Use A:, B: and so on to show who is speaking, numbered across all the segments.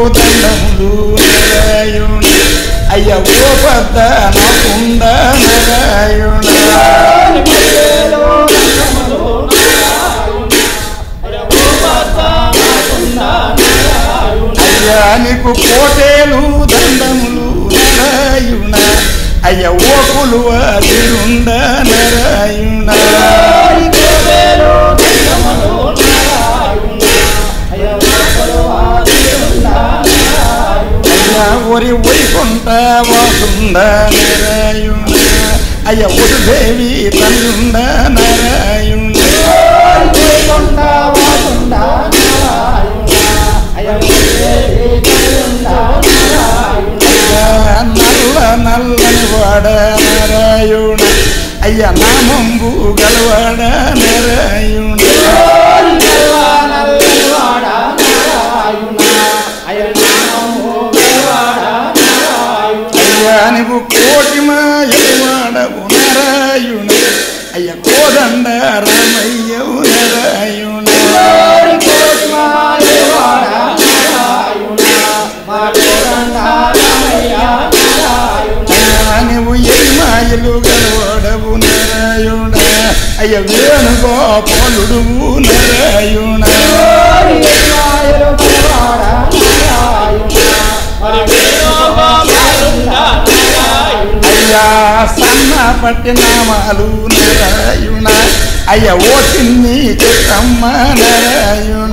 A: దండములు నారాయణ అయ్య ఓ పెద్ద నాకుండ నారాయణ అయ్యా నీకు కోటేలు దండములు నారాయణ అయ్య ఓ కులువ తిరుండ నారాయణ అయ్యా ఒరి వైకుంఠ వాసుండ నారాయణ అయ్య ఒరు దేవి తల్లుండ నారాయణ అయ్యా నల్ల నల్లని వాడ నారాయణ అయ్య నామంబు గలవాడ నారాయణ అయ్యా నువ్వు కోటి మాయవాడవు నారాయణ అయ్య కోదండ రామయ్యవు నారాయణ అయ్యా నువ్వు ఏ మాయలు గలవాడవు నారాయణ అయ్య వేణుగోపాలుడు నారాయణ అయ్యా సన్న పట్టినామాలు నారాయణ అయ్య ఓ చిన్ని చెట్టమ్మ నారాయణ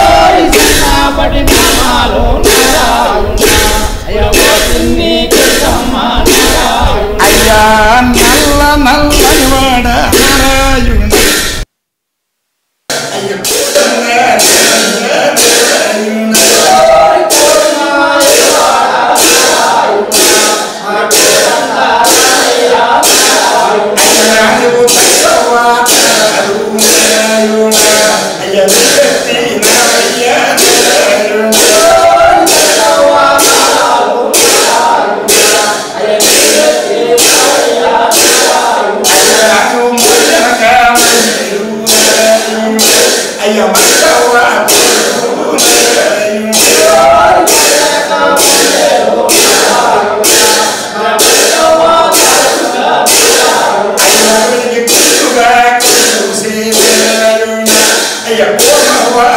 A: అయ్యా నల్ల నల్లని వాడ నారాయణ అయ్య కోదండ అయ్యా నువ్వు తగ్గవాడు నారాయణ అయ్య విరక్తి నారాయణ అయ్య మక్కవా అయ్య కోమవా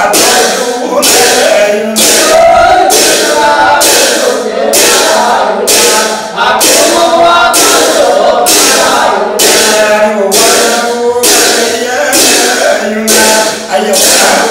A: అయ్య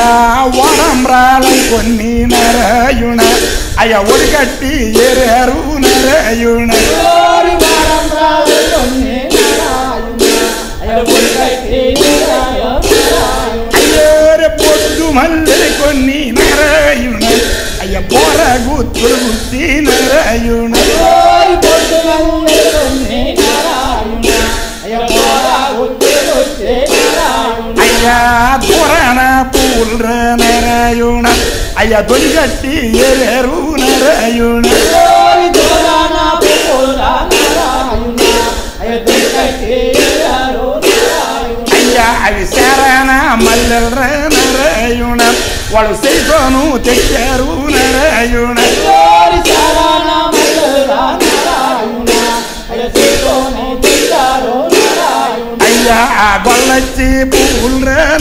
A: అయ్యా వరంబ్రాలం కొన్ని నారాయణ అయ్యా ఒడిగట్టి ఏరారు నారాయణ
B: ఓరి వారం రాజు కొన్ని నారాయణ అయ్య ఒడిగట్టి నారాయణ
A: అయ్యేరే పొద్దు మల్లె కొన్ని నారాయణ అయ్య పోర గుత్తులు గుత్తి నారాయణ
B: ఓరి పొద్దులన్నీ కొన్ని నారాయణ అయ్య పోరా ఉత్తొచ్చే నారాయణ
A: అయ్యా దూరాన పూల నారాయణ అయ్య దొరిగట్టి ఏరారు నారాయణ
B: ఓరి దూరాన పువ్వులా నారాయణ అయ్య ఒడిగట్టి నారాయణ
A: అయ్యా అవి శారాన మల్లెల నారాయణ వాళ్ళు సైతోను తెచ్చారు నారాయణ
B: ఓరి సారాన మల్లెలా నారాయణ అయ్య చేతోనే తెచ్చారు నారాయణ
A: అయ్యా ఆ గొల్లచ్చి పూల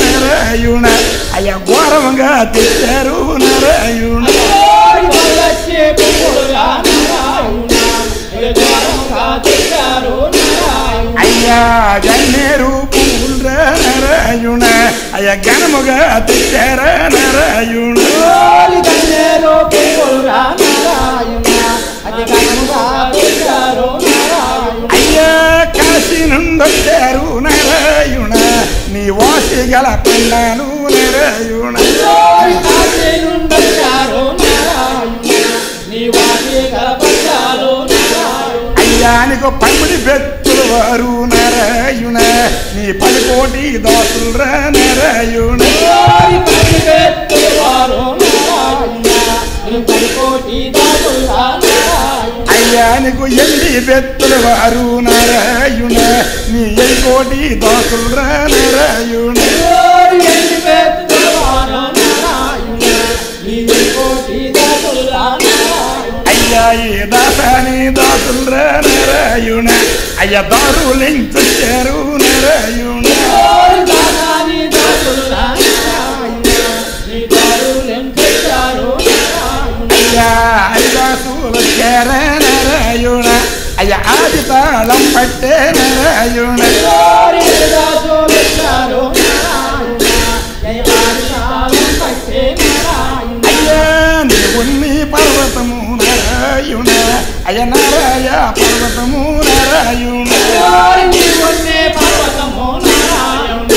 A: నారాయణ అయ్యా ఘోరంగా తెచ్చారు నారాయణ
B: ఓరి వల్లచ్చే పువ్వులా నారాయణ అయ్య దూరంగా తెచ్చారు నారాయణ
A: అయ్యా గన్నేరు పూల నారాయణ అయ్యా ఘనముగా తెచ్చారా నారాయణ
B: ఓరి గన్నేరు పువ్వులా నారాయణ అది గనుగా తెచ్చారు నారాయణ
A: అయ్యా కాశీ నుండి వచ్చారు నారాయణ నీ వాసి గల పిల్లలు నారాయణ
B: ఓరి కాశీ నుండి వచ్చారు నారాయణ నీ వాటి గలపచ్చారు నారాయణ
A: అయ్యా నీకు పమ్మిడి బెత్తులు వారు నారాయణ నీ పది కోటి దోసులు రా నారాయణ
B: ఓరి పది పెట్టువారు నారాయణ నీ పది కోటి దాటులా నారాయణ
A: అయ్యా నీకు ఎల్లి బెత్తులు వారు నారాయణ నీ ఎల్లి కోటి దోసులు రా నారాయణ
B: ఓరి ఎన్ని పెట్టువారు నారాయణ నీ కోటి దాటులా నారాయణ
A: అయ్యా ఈ దాసాని దాసులు రా నారాయణ అయ్యా దారులించారు నారాయణ
B: ఓరి దానాని దాటులా నారాయణ నీ దారులెం తెచ్చారు నారాయణ
A: అయ్యా హరిదాసుల చేర నారాయణ అయ్యా ఆది తాళం పట్టే నారాయణ
B: ఓరి దాసులు తెచ్చారు నారాయణ జయవారి కాలం పట్టే నారాయణ
A: అయ్యా నీవున్ని పర్వతము నారాయణ అయ్య నారాయ పర్వతము నారాయణ
B: ఓరి నీవున్నే పర్వతము నారాయణ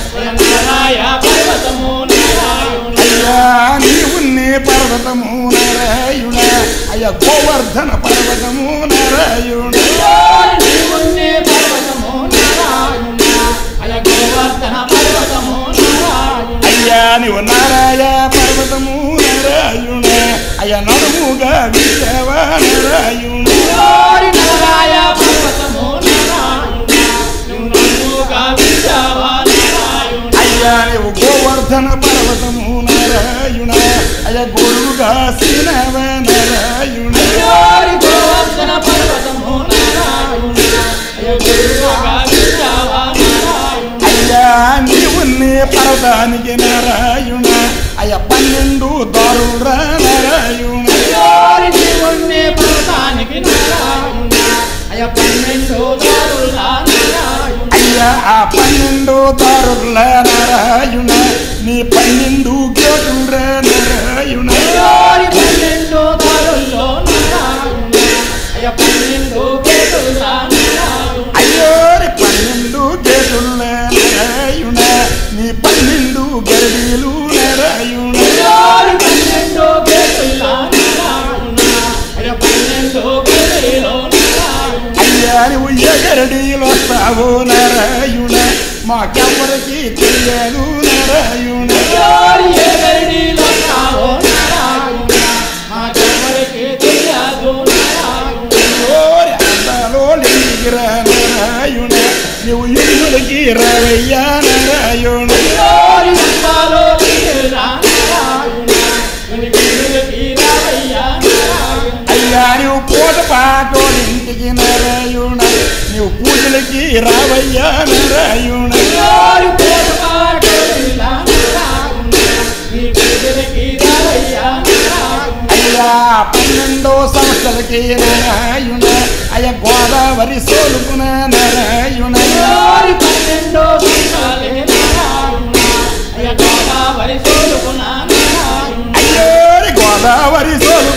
B: జయనారాయ పర్వతము నారాయణ
A: అయ్యా నీవున్ని పర్వతము నారాయణ అయ్య గోవర్ధన పర్వతము నారాయణ
B: ఓరి నీవున్నే పర్వతము నారాయణ అయ గోవర్ధన పర్వతము నారాయణ
A: అయ్యా నీవు నారాయ పర్వతము నారాయణ అయ్య నడుముగా విద్యవా నారాయణ
B: ఓరి నారాయ పర్వతము నారాయణ నువ్వు నన్నుగా విచావా నారాయణ
A: అయ్యా నీవు గోవర్ధన పర్వతము నారాయణ అయ్య గోరుగా శ్రీనవ నారాయణ
B: ఓరి గోవర్ధన పర్వతము నారాయణ అయ గురువుగా విచావా నారాయణ
A: అయ్యా నీవున్ని పర్వతానికి నారాయణ అయ్య పన్నెండు దారుల నారాయణ
B: ఓరి నీవున్నే పర్వతానికి నారాయణ అయ పన్నెండు దారులా నారాయణ
A: అయ్యా ఆ పన్నెండు దారుల నారాయణ నీ పన్నెండు గోటుల నారాయణ
B: ఓరి పన్నెండు దారుల్లో నారాయణ అయ పన్నెండు కేతులా నారాయణ
A: అయ్యోరి పన్నెండు గేటుల నారాయణ నీ పన్నెండు గడిలు నారాయణ
B: ఓరి పన్నెండు కేతులా నారాయణ అయ పన్నెండు కేతులో నారాయణ
A: అయ్యా నువ్వు ఎగరడీలు వస్తావు నారాయణ మాకెవరికి తెలియదు నారాయణ
B: ఓరి ఎవరిలో కావో నారాయణ మాకెవరికి తెలియదు నారాయణ
A: ఓరి అందాలో లింగిరా నారాయణ నువ్వు ఇల్లులకి రవయ్యా నారాయణ
B: ఓరి అంబాలో తీరా నారాయణ వెనుకకి రావయ్యా నారాయణ
A: అయ్యా నువ్వు పూట పాటోలింటికి నారాయణ నువ్వు పూజలకి రావయ్యా నారాయణ
B: ఓరి పోటుపాటు ఇలా నారాయణ నీ పూజలకి రావయ్యా నారాయణ
A: అయ్యా పన్నెండో సంవత్సరకి నారాయణ అయ్య గోదావరి సోలుకున నారాయణ
B: ఓరి పన్నెండో సంవత్సరాలే నారాయణ అయ్య గోదావరి సోలు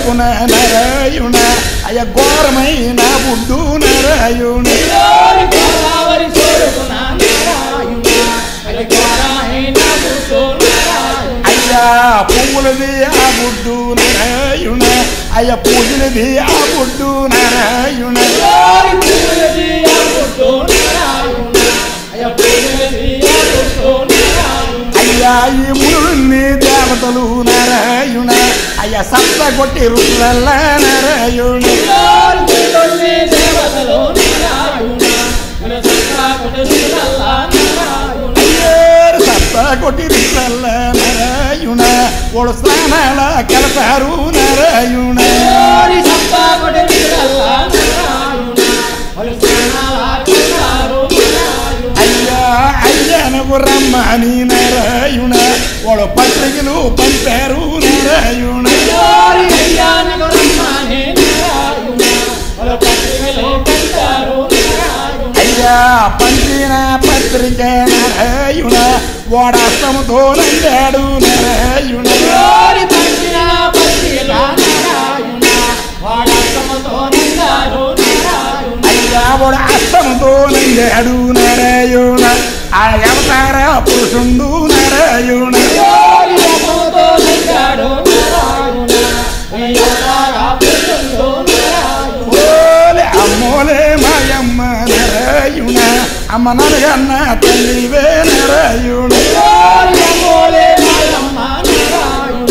A: కొడుకున నారాయణ అయ్య ఘోరమైన బుడ్డు నారాయణ
B: గోరి గోదావరి సోరుకున నారాయణ అది ఘోరమైన బుద్ధు నారాయణ
A: అయ్యా పువ్వులది ఆ బుడ్డు నారాయణ అయ్య పూజలది ఆ బుడ్డు నారాయణ
B: గోరి పూలది ఆ బుద్ధు నారాయణ అయ్య పూలది ఆ బుద్ధు నారాయణ
A: అయ్యా ఈ మునుల్ని దేవతలు నారాయణ అయ్య సప్త కొట్టి రుచులల్ల నారాయణ
B: గోరి పూలది దేవతలు నారాయణ మన సత్తా కుటుంబల్లా నారాయణ
A: అయ్యేరు సప్త కొట్టి రుచులల్ల నారాయణ ఓడు స్నానాల కలతారు నారాయణ
B: గోరి సత్తా కుటుంబల్లా నారాయణ మన స్నానాల కుటారు నారాయణ
A: అయ్యా అయ్యనకు రమ్మని నారాయణ వాడు పత్రికలు పంపారు నారాయణ
B: గోరి అయ్యానకు రమ్మని నారాయణ మన పత్రికలో కంటారు నారాయణ
A: అయ్యా పంపిన పత్రిక నారాయణ వాడస్తముతో నందాడు నారాయణ
B: గోరి పంచిన పత్రికల నారాయణ వాడసమతో నిందారు నారాయణ
A: అయ్యా వాడు అస్తముతో నందాడు నారాయణ ఆ అవతార పురుషుండు నారాయణ
B: గోరి రసముతో నిందాడు నారాయణ అయ్యారా పురుషుడు నారాయణ
A: ఓలే అమ్మోలే మాయమ్మ నారాయణ అమ్మ ననగన్న తల్లివే నారాయణ
B: గోరి రమోలే మాయమ్మ నారాయణ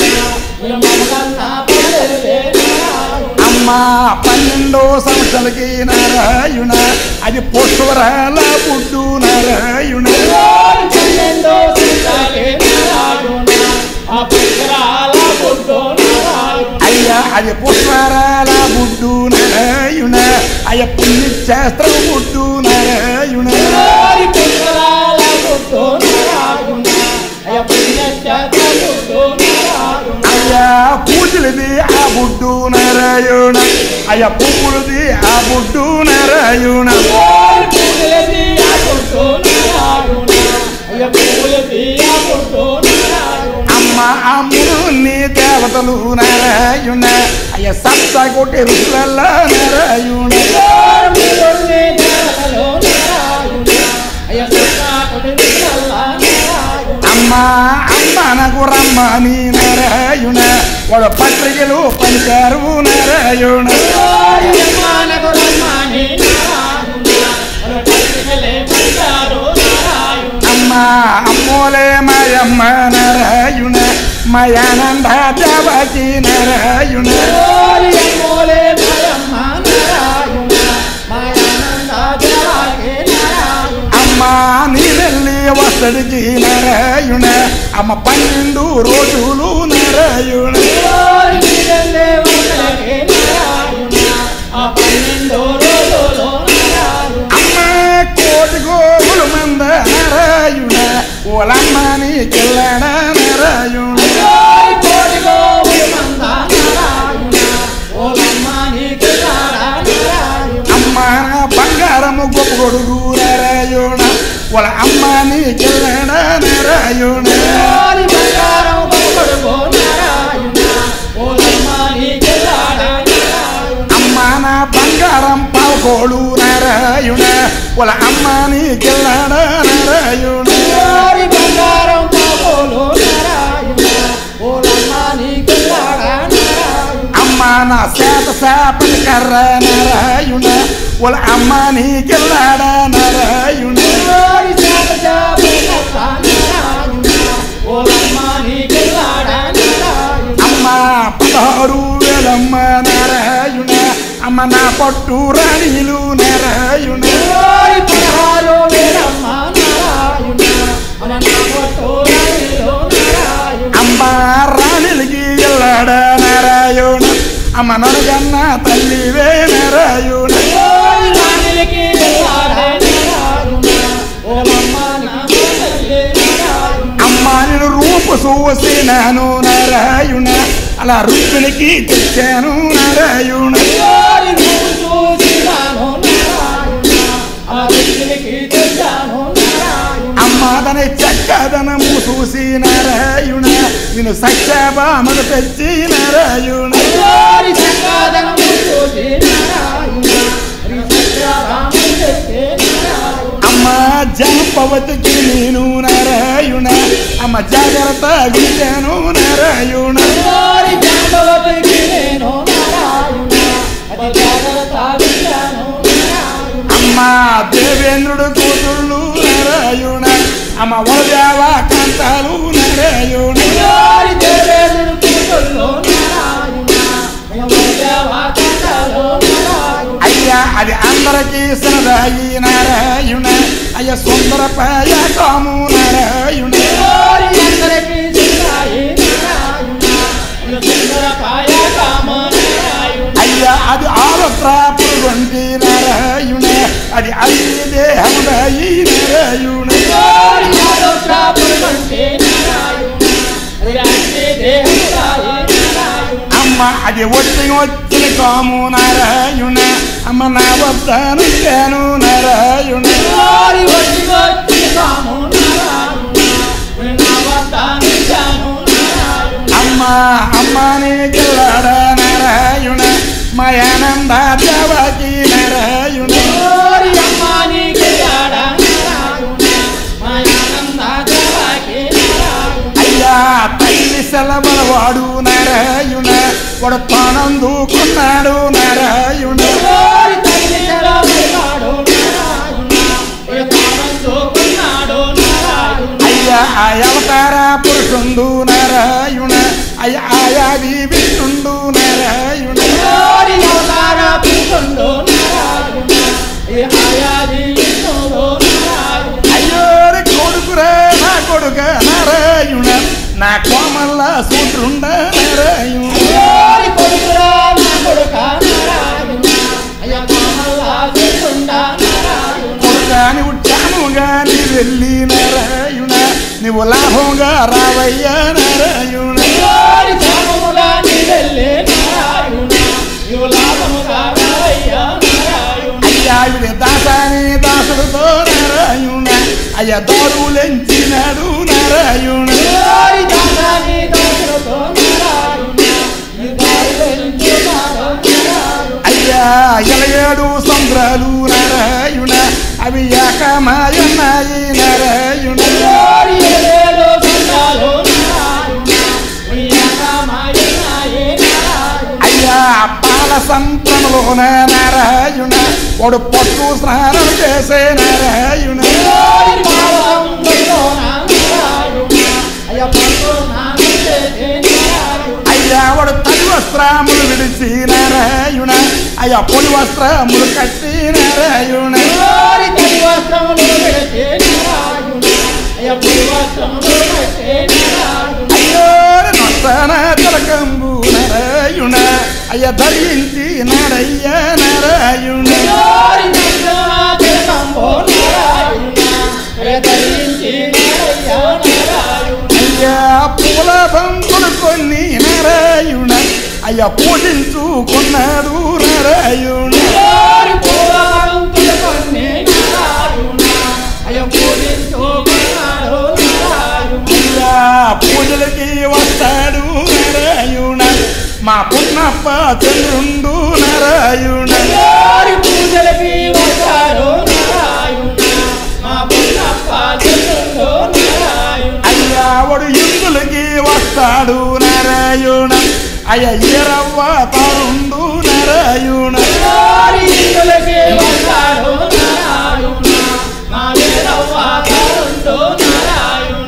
B: యమగన్న పడలే నారాయణ
A: అమ్మ పన్నెండో సంవత్సరాలకి నారాయణ అది పుష్పరాల బుడ్డు నారాయణ
B: గోరి పన్నెండో సీతాలే నారాయణ ఆ పుత్రాల బుద్ధో నారాయణ
A: అయ్యా అది పుష్పరాల బుడ్డు నారాయణ అయ్య పుణ్యశాస్త్రం బుడ్డు నారాయణ
B: గోరి పుత్రాల బుద్ధో నారాయణ అయ పుణ్యశాస్త్ర బుద్ధో నారాయణ
A: అయ్యా పూజలది ఆ బుడ్డు నారాయణ అయ్య పువ్వులది ఆ బుడ్డు నారాయణ
B: గోరి పూలది ఆ బుద్ధో నారాయణ అయ పూలది ఆ బుద్ధో నారాయణ
A: అమ్మ అమ్ముని దేవతలు నారాయణ అయ్య సప్త కోటి రుచులల్ల నారాయణ
B: గోరి పూలది దేవతలో నారాయణ అయ సత్తా కుటుంబల్ల నారాయణ
A: అమ్మ అమ్మ నాకు రమ్మని నారాయణ వాడు పత్రికలు పంచారు నారాయణ
B: గోరి యమ్మానకు రమ్మని నారాయణ మన పత్రికలే పంచారు నారాయణ
A: అమ్మ అమ్మోలే మాయమ్మ నారాయణ మయానంద దేవకి నారాయణ
B: గోరి యమ్మోలే భయమ్మ నారాయణ మాయానంద దేవాకే నారాయణ
A: అమ్మ నీవెళ్ళి వస్తడికి నారాయణ అమ్మ పన్నెండు రోజులు నారాయణ
B: గోరి నీడల్లే వందలకే నారాయణ ఆ పన్నెండో రోజులో నారాయణ
A: అమ్మ కోటి గోగులు మంద నారాయణ ఓలమ్మ నీకెళ్ళడ నారాయణ
B: గోరి కోటి గోవులు మంద నారాయణ ఓలమ్మ నీకు నారా నారాయణ
A: అమ్మ నా బంగారము గొప్ప కొడుకు నారాయణ వాళ్ళ అమ్మ నీకెళ్ళడ నారాయణ
B: గోరి బంగారం కొడుకో నారాయణ ఓలమ్మ నీకు నారా నారాయణ
A: అమ్మ నా బంగారం పావుకోడు నారాయణ వాళ్ళ అమ్మ నీకెళ్ళడ నారాయణ
B: గోరి బంగారం పాపోలు నారాయణ ఓలమ్మ నీకు నారా నారాయణ
A: అమ్మ నా శాత శాపని కర్ర నారాయణ వాళ్ళ అమ్మ నీకెళ్ళాడ నారాయణ
B: గోరి శాప శాప కర్త నారాయణ ఓలమ్మ నీకు నారా నారాయణ
A: అమ్మ పదహారు వేలమ్మ నారాయణ అమ్మ నా పట్టు రాణిలు నారాయణ
B: గోరి పదహారు వేలమ్మ నారాయణ మన నామతో రాణిలో నారాయణ
A: అమ్మ రాణిలకి వెళ్ళాడ నారాయణ అమ్మ నడుగన్న తల్లివే నారాయణ
B: గోరి రాణిలకి వెళ్ళాడే నారాయణ ఓలమ్మ నా తల్లి నారాయణ
A: అమ్మ నేను రూపు చూసినాను నారాయణ అలా రుక్మిణికి తెచ్చాను నారాయణ
B: గోరి నువ్వు చూసినాను నారాయణ ఆ వ్యక్తికి తెచ్చాను నారాయణ
A: అమ్మ తన చక్కదనము చూసి నారాయణ నేను సత్యభామకు తెచ్చి నారాయణ
B: హరి సంగాదనము చూసి నారాయణ హరి సత్యభామను తెచ్చే నారాయణ
A: అమ్మ జాంపవతికి నేను నారాయణ అమ్మ జాగ్రత్త విద్యాను నారాయణ
B: హరి జాంబవతికి నేను నారాయణ అతి జాగ్రత్త విద్యాను నారాయణ
A: అమ్మ దేవేంద్రుడు కూతుళ్ళు నారాయణ అమ్మ వరదేవ కాంతాలు నారాయణ
B: హరి దేవేంద్రుడు కూతుళ్ళు నారాయణ దేవాకాంతలో నారాయణ
A: అయ్యా అది అందరికీ సరదాయి నారాయణ అయ్య సుందరపాయ కాము నారాయణ
B: హరి అందరికీ సిద్ధాయి నారాయణ సుందర కాయ కామ నారాయణ
A: అయ్యా అది ఆలత్రాపురుగొంటి నారాయణ అది అల్లి దేహముదాయి నారాయణ
B: హరి ఆలోచనాపురు వంటి నారాయణ హరి అన్ని దేవతాయి నారాయణ
A: అమ్మ అది వచ్చి వచ్చిన కాము నారాయణ అమ్మ నా వద్దాను నేను నారాయణ
B: హరి వచ్చి వచ్చి కాము నారాయణ నావతాను జాను నారాయణ
A: అమ్మ అమ్మ నీ గిల్లాడ నారాయణ మయానంద దేవకి నారాయణ
B: హరి అమ్మాని కియాడ నారాయణ మాయానంద దేవకి నారాయణ
A: అయ్యా తల్లి సెలబలవాడు నారాయణ వాడు తానందుకున్నాడు నారాయణ
B: హరి తల్లి జలమన్నాడు నారాయణ ఏ తానంతో కొన్నాడు నారాయణ
A: అయ్యా ఆ అవతార పురుషుండు నారాయణ అయ్యా ఆయాది విష్ణుండు నారాయణ
B: హరి అవతార పురుషుండు నారాయణ ఏ ఆయాది విష్ణుడు నారాయణ
A: అయ్యోరి కొడుకురా నా కొడుక నారాయణ నా కోమల్ల సూత్రుండ నారాయణ
B: హరి కొడుకురా నా కొడుక నారాయణ అయ్య కామల్లా విష్ణుండా నారాయణ
A: కొడుకాని ఉచ్చాముగా నీ వెళ్ళి నారాయణ నువ్వు లాభంగా రావయ్యా నారాయణ
B: హరి ధామముగా నీవెళ్ళే నారాయణ నీవు లాభముగా రావయ్య నారాయణ
A: అయ్యా ఇవి దాసాని దాసులతో నారాయణ అయ్యా దారులెంచినాడు నారాయణ
B: హరి దాసాని దాసులతో నారాయణ నీ దారి వెళ్తున్నాడు నారాయణ
A: అయ్యా ఎలయేడు సంద్రాలు నారాయణ అవి ఏకమాయన్నాయి నారాయణ
B: హరి ఏలేలో సందాలు నారాయణ నీ ఏకమాయనాయే నారాయణ
A: అయ్యా పాల సంతములోన నారాయణ వాడు పట్టు స్నానం చేసే నారాయణ
B: హరి పాదములో నారాయణ అయ్య పట్టు నాను చేసే నారాయణ
A: అయ్యా వాడు తడి వస్త్రములు విడిచి నారాయణ అయ్యా పొడి వస్త్రములు కట్టి నారాయణ
B: హరి తడి వస్త్రములు విడిచే నారాయణ అయ్య పొడి వస్త్రములు విడిచే నారాయణ
A: అయ్యో నొత్తన తిలకంబు నారాయణ అయ్య ధరించి నాడయ్య నారాయణ
B: హరి నరసింహో నారాయణ అయ్య ధరించి నారయ్య నారాయణ
A: అయ్యా పూల బంతులు కొన్ని నారాయణ అయ్యా పూజించుకున్నాడు నారాయణ
B: హరి పూలవంతులు కొన్ని నారాయణ అయ్య పూజించుకున్నాడు నారాయణ
A: అయ్యా పూజలకి వస్తాడు నారాయణ మా పున్నప్ప చంద్రుండు నారాయణ
B: హరి పూజలకి వస్తాడు నారాయణ మా పున్నప్ప చంద్రుడు నారాయణ
A: అయ్యా వాడు ఇందులకి వస్తాడు నారాయణ అయ్యా ఈరవ్వ తారుండు నారాయణ
B: హరి ఇందులకి వస్తాడు నారాయణ మా వీరవ్వ తరుణుడు నారాయణ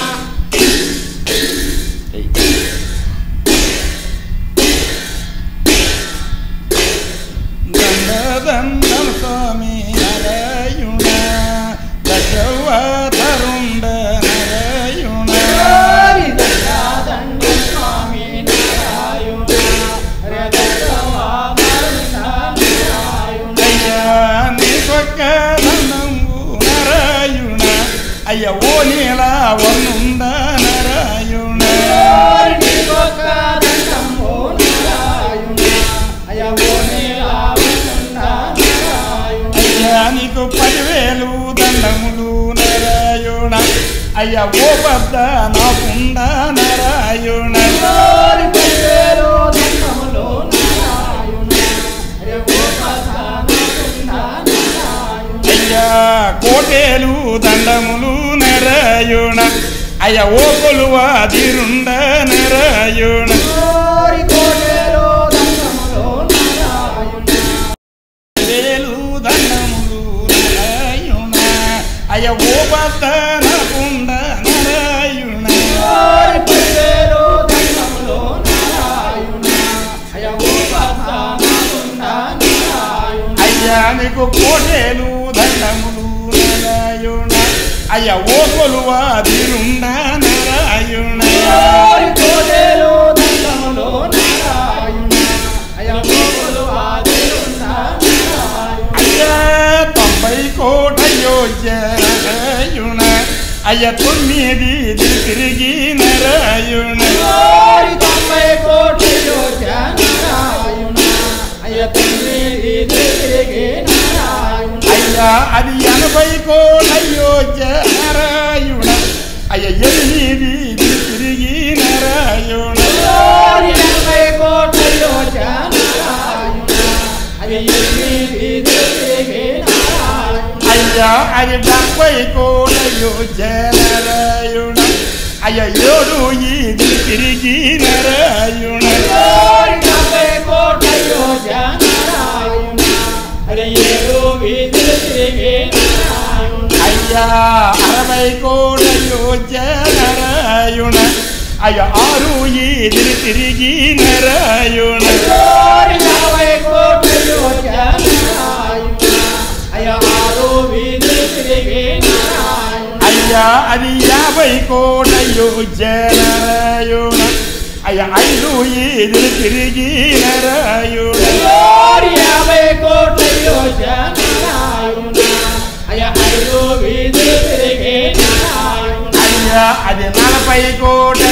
A: దండం స్వామి నారాయణ దశవ తరుండ నారాయణ
B: హరి దండ స్వామి నారాయణ హరి దండ నారాయణ
A: అయ్యా నీ పక్క దండంబు నారాయణ అయ్య ఓ నీల వన్నుండ నారాయణ
B: హరి ఒక దండము నారాయణ అయ్య ఓ నీలావనుండ నారాయణ
A: అయ్యా నీకు పదివేలు దండములు నారాయణ అయ్య ఓ పెద్ద నాకుండ నారాయణ
B: ఓరి పల్లెలో దండములో నారాయణ అయ్య గోపదానకుండ నారాయణ
A: అయ్యా కోటేలు దండములు నారాయణ అయ్య ఓ కొలువాదిరుండ నారాయణ
B: ఓరి కోటెలో దండములో నారాయణ
A: వేలు దండములు నారాయణ అయ్య ఓ పెద్ద నాకుండ నారాయణ
B: ఓరి పల్లెలో దండములో నారాయణ అయ్య గోపదానకుండ నారాయణ
A: అయ్యా నీకు కోటేలు దండములు నారాయణ అయ్య ఓ కొలువాదిరుండ నారాయణ
B: ఓరి కోటెలో దండములో నారాయణ అయ్య గోపదానకుండ నారాయణ
A: అయ్యా తొంభై కోట యోజన అయ్య తొమ్మిది తిరిగి నారాయణ
B: ఓరి తొంభై కోటిలో నారాయణ అయ్య తొమ్మిది తిరిగి నారాయణ
A: అయ్యా అది ఎనభై కోట యోజనారాయణ అయ్య ఎనిమిది తిరిగి నారాయణ
B: ఓరి ఎనభై కోటిలో నారాయణ అయ్య ఎనిమిది తిరిగి నారాయణ
A: అయ్యా అది డెబ్బై కోట యోజనారాయణ అయ్య ఏడు ఇది తిరిగి నారాయణ
B: ఓరి డెబ్బై కోటిలో నారాయణ అయ్య ఏడు వీధి తిరిగి నారాయణ
A: అయ్యా అరవై కోట యోజనారాయణ అయ్య ఆరు ఇది తిరిగి నారాయణ
B: ఓరి నలభై కోటిలో నారాయణ అయ్య ఆరు వీధి తిరిగి నారాయణ
A: అయ్యా అది యాభై కోట యోజనారాయణ అయ్య ఐదు ఇది తిరిగి నారాయణ
B: ఓరి యాభై కోటిలో నారాయణ అయ్య ఐదు వీధి తిరిగి నారాయణ
A: అయ్యా అది నలభై కోట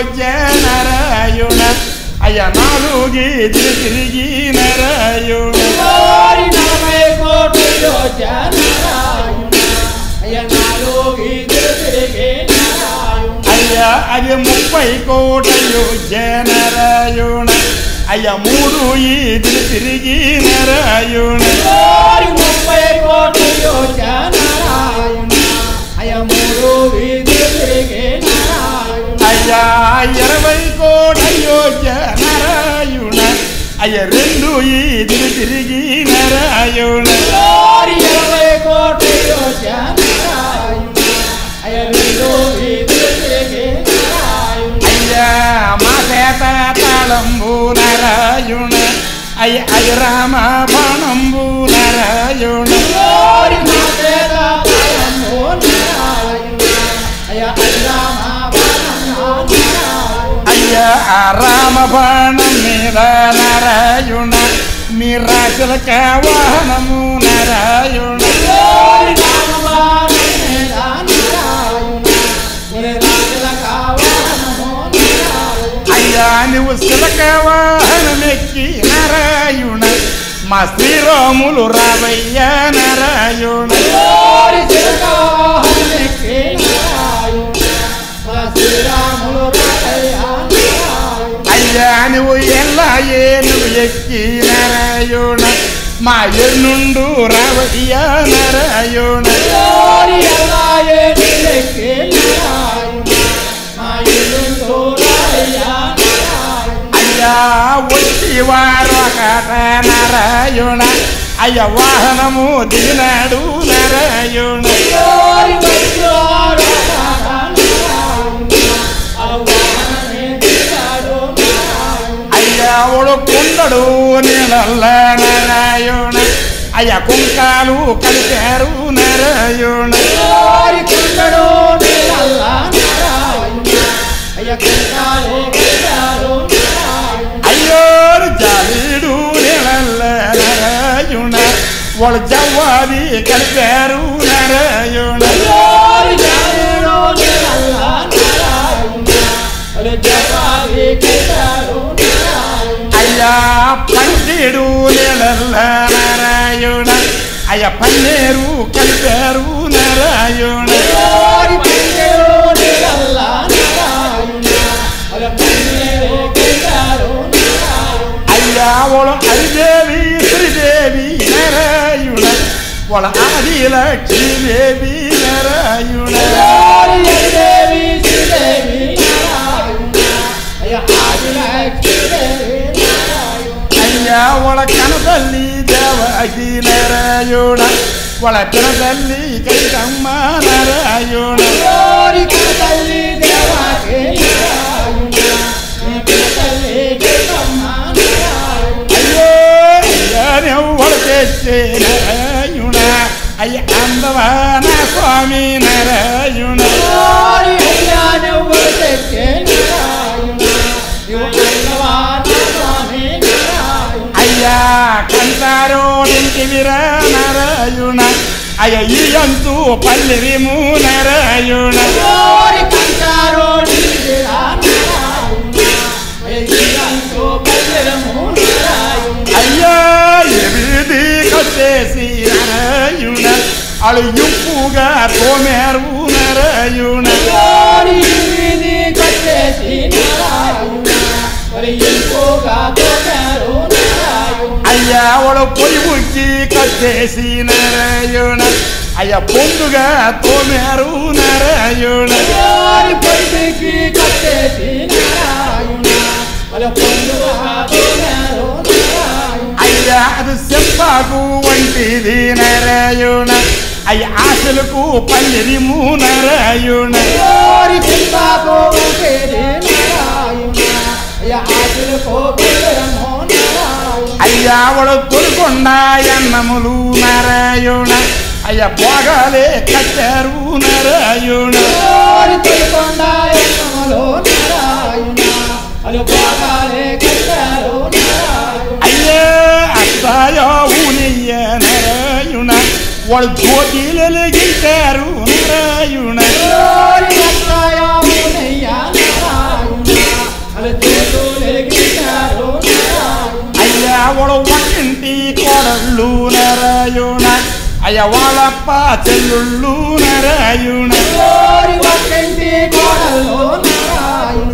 A: యోజనారాయణ అయ్య నాలుగు ఇది తిరిగి నారాయణ
B: ఓరి నలభై కోటిలో నారాయణ అయ్య నాలుగు వీధి తిరిగి నారాయణ
A: అయ్యా అది ముప్పై కోట యోజనారాయణ అయ్య మూడు ఇది తిరిగి నారాయణ
B: ఓరి ముప్పై కోటిలో నారాయణ అయ్య మూడు వీధి తిరిగి నారాయణ
A: అయ్యా ఇరవై కోట యోజనారాయణ అయ్య రెండు ఇది తిరిగి నారాయణ
B: ఓరి ఇరవై కోటిలో నారాయణ అయ్య రెండు వీధి తిరిగి నారాయణ
A: అయ్యా మా చేత తాళంబు నారాయణ అయ్య అయ్య రామ బాణంబు నారాయణ
B: ఓరి మాతేద పరమో నారాయణ అయ్య అల్లామ పరమో నారాయణ
A: అయ్యా ఆ రామ బాణం మీద నారాయణ మీ రాజుల వాహనము నారాయణ
B: ఓరి నామవారమేద నారాయణ ఒరే రాజుల కావాలమో నారాయణ
A: అయ్యా నువ్వు శిలక వాహనమెక్కి నారాయణ మా శ్రీరాములు రావయ్య నారాయణ
B: ఓరి చిరకాహనెక్కి నారాయణ మా శ్రీరాములు రాయ నారాయణ
A: అయ్యా నువ్వు ఎలా ఏనుగు ఎక్కి నారాయణ మా ఎన్నుండు రావయ్య నారాయణ
B: ఓరి అల్లాయే నిలెక్కి నారాయణ మా ఇల్లు రాయ నారాయణ
A: అయ్యా వచ్చి వారు ఒకట నారాయణ అయ్య వాహనము దిగినాడు నారాయణ
B: ఓరి వచ్చారు నారాయణ అవ్వానే దిగాడు నారాయణ
A: అయ్యా ఒడు కుండడు నీళ్ళల్ల నారాయణ అయ్య కుంకాలు కలిపారు నారాయణ
B: ఓరి కుండడు నీలల్ల నారాయణ అయ్య కుండాలే దిగాడు నారాయణ
A: అయ్యోరు జాలీడు నీళ్ళల్ల నారాయణ వాళ్ళు జవ్వాది కలిపారు నారాయణ
B: ఓరి జాలీడు నీలల్ల నారాయణ అరే జవాబి దిగాడు నారాయణ
A: అయ్యా పండిడు నీళ్ళల్ల నారాయణ అయ్య పన్నీరు కలిపారు నారాయణ
B: ఓరి పండెడు
A: వాళ్ళ ఆది లక్ష్మీదేవి నారాయణ
B: దేవి శ్రీదేవి నారాయణ అయ్య ఆది లక్ష్మీదేవి నారాయణ
A: అయ్యా వాళ్ళ కనతల్లి దేవకి నారాయణ వాళ్ళ పినతల్లి కైకమ్మ నారాయణ
B: కోరిక తల్లి దేవాకి నారాయణ నీ తల్లి కృష్ణమ్మ నారాయణ
A: అయ్యో అయ్యా నెవ్వడు తెచ్చే నారాయణ అయ్య అందవాన స్వామి నారాయణ
B: కోరి అయ్యా నువ్వు తెచ్చే నారాయణ నువ్వు అన్నవాన స్వామి నారాయణ
A: అయ్యా కంటారో ఇంటి వీర నారాయణ అయ్య ఈ అంతు పల్లెరిము నారాయణ
B: కోరి కంటారో నీరా నారాయణ అయ్యంతో పల్లెము నారాయణ
A: అయ్యా ఎవిది కట్టేసి నారాయణ అಳು ఇంపుగా తోమేరు నారాయణ
B: కోరి వీధి కట్టేసి నారాయణ మరి ఇంకోగా తోటారు నారాయణ
A: అయ్యా వాడు పొయ్యి ముక్కి కట్టేసి నారాయణ అయ్య పొందుగా తోమేరు నారాయణ
B: కోరి పొడికి కట్టేసి నారాయణ మరి పొందుగా తోటారు నారాయణ
A: అయ్యా అది చెప్పాకు వంటిది నారాయణ అయ్య ఆశలకు పల్లెరిము నారాయణ
B: కోరి చింతాకో పేరే నారాయణ అయ్య ఆశలకు పల్లెము నారాయణ
A: అయ్యా వాడు తొలికొండ అన్నములు నారాయణ అయ్య పోగాలే కట్టారు నారాయణ
B: కోరి తొలికొండ ఎన్నములో నారాయణ అది బాగాలే కట్టారు నారాయణ
A: అయ్యే అత్తాయో ఊనియ్య నారాయణ వాడు జ్యోతిలెలిగింటారు నారాయణ
B: కోరి అత్తయ్య ఊనయ్య నారాయణ అది చేతు వెలిగించారు నారాయణ
A: అయ్యా వాడు ఒక్కింటి కోడళ్ళు నారాయణ అయ్య వాళ్ళప్ప చెల్లుళ్ళు నారాయణ
B: కోరి ఒక్కింటి కోడల్లో నారాయణ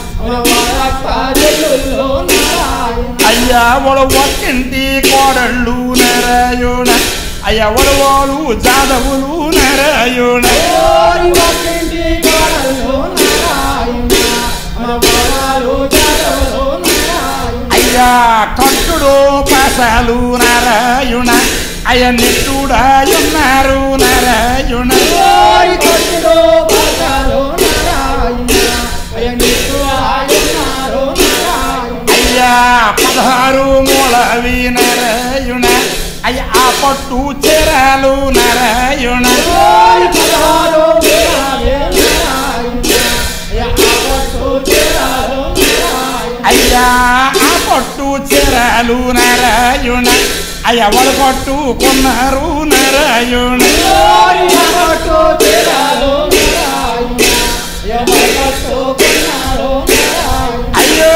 B: వాళ్ళ జల్లుల్లో నారాయణ
A: అయ్యా వాడు ఒక్కింటి కోడళ్ళు నారాయణ అయ్య వాడు వాళ్ళు జాదవులు నారాయణ
B: కోరి ఒక్కింటి కోడల్లో నారాయణ వాళ్ళ జల్లుల్లో నారాయణ
A: అయ్యా కంటుడు పాసాలు నారాయణ అయ్య నిట్టుడాయున్నారు నారాయణ
B: కోరి కొట్టులో బాగాలో నారాయణ అయ్యండిస్తూ ఆయున్నారు నారాయణ
A: అయ్యా పదహారు మూలవి నారాయణ అయ్య ఆ పట్టు చెరాలు నారాయణ
B: కోరి పదహారు వీరాలే నారాయణ అయ్య ఆపట్టు చేరాలు నారాయణ
A: అయ్యా ఆ పట్టు చెరాలు నారాయణ అయ్య వడ పట్టు కొన్నారు నారాయణ
B: కోరి ఆపట్టు చేరాలు నారాయణ అయ్య ఆపట్టు కొన్నారు నారాయణ
A: అయ్యో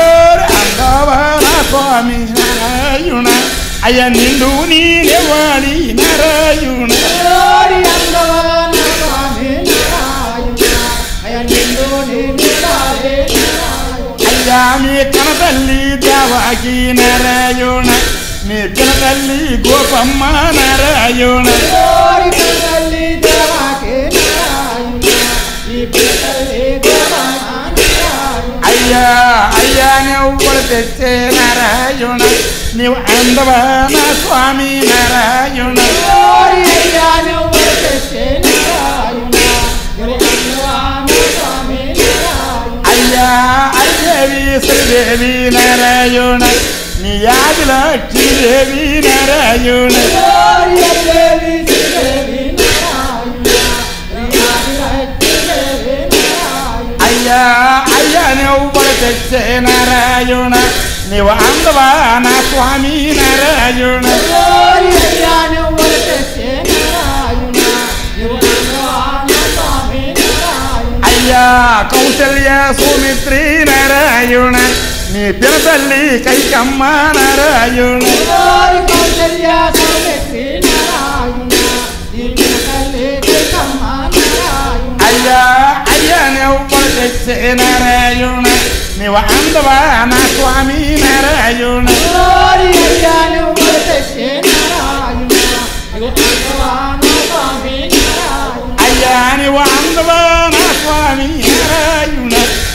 A: అందవన స్వామి నారాయణ అయ్య నిండు నీవాడి నారాయణ
B: కోరి అందవాన స్వామి నారాయణ అయ్య నిండు నిండాలే నారాయణ
A: అయ్యా మీ కనతల్లి దేవాకి నారాయణ మీ పినతల్లి గోపమ్మ నారాయణ
B: కోరి తల్లి దేవాకే నారాయణ ఈ పిల్లల్లి దేవానా నారాయణ
A: అయ్యా అయ్యా నువ్వు తెచ్చే నారాయణ నీవు అందవన స్వామి నారాయణ
B: కోరి అయ్యా నువ్వు తెచ్చే నారాయణ నువ్వు అన్నవాన స్వామి నారాయణ
A: అయ్యా అయ్యేవి శ్రీదేవి నారాయణ నీ యాది లక్ష్మీదేవి నారాయణ
B: కోరి అయ్యేవి శ్రీదేవి నారాయణ నీ ఆదిలక్ష్మీదేవి నారాయణ
A: అయ్యా అయ్యా నువ్వు తెచ్చే నారాయణ నీవు అందవా నా స్వామి నారాయణ
B: కోరి అయ్యా నువ్వు తెచ్చే నారాయణ నువ్వు అన్నవాన స్వామి నారాయణ
A: అయ్యా కౌశల్య సుమిత్రి నారాయణ నీ పినతల్లి కైకమ్మ నారాయణ
B: కోరి కౌశల్య సౌమిత్రి నారాయణ ఈ పిల్లల్లి కృష్ణమ్మ నారాయణ
A: అయ్యా అయ్యా నువ్వు తెచ్చే నారాయణ నీవు అందవా నా స్వామి నారాయణ
B: కోరి అయ్యా నువ్వు తెచ్చే నారాయణ నువ్వు అన్నవా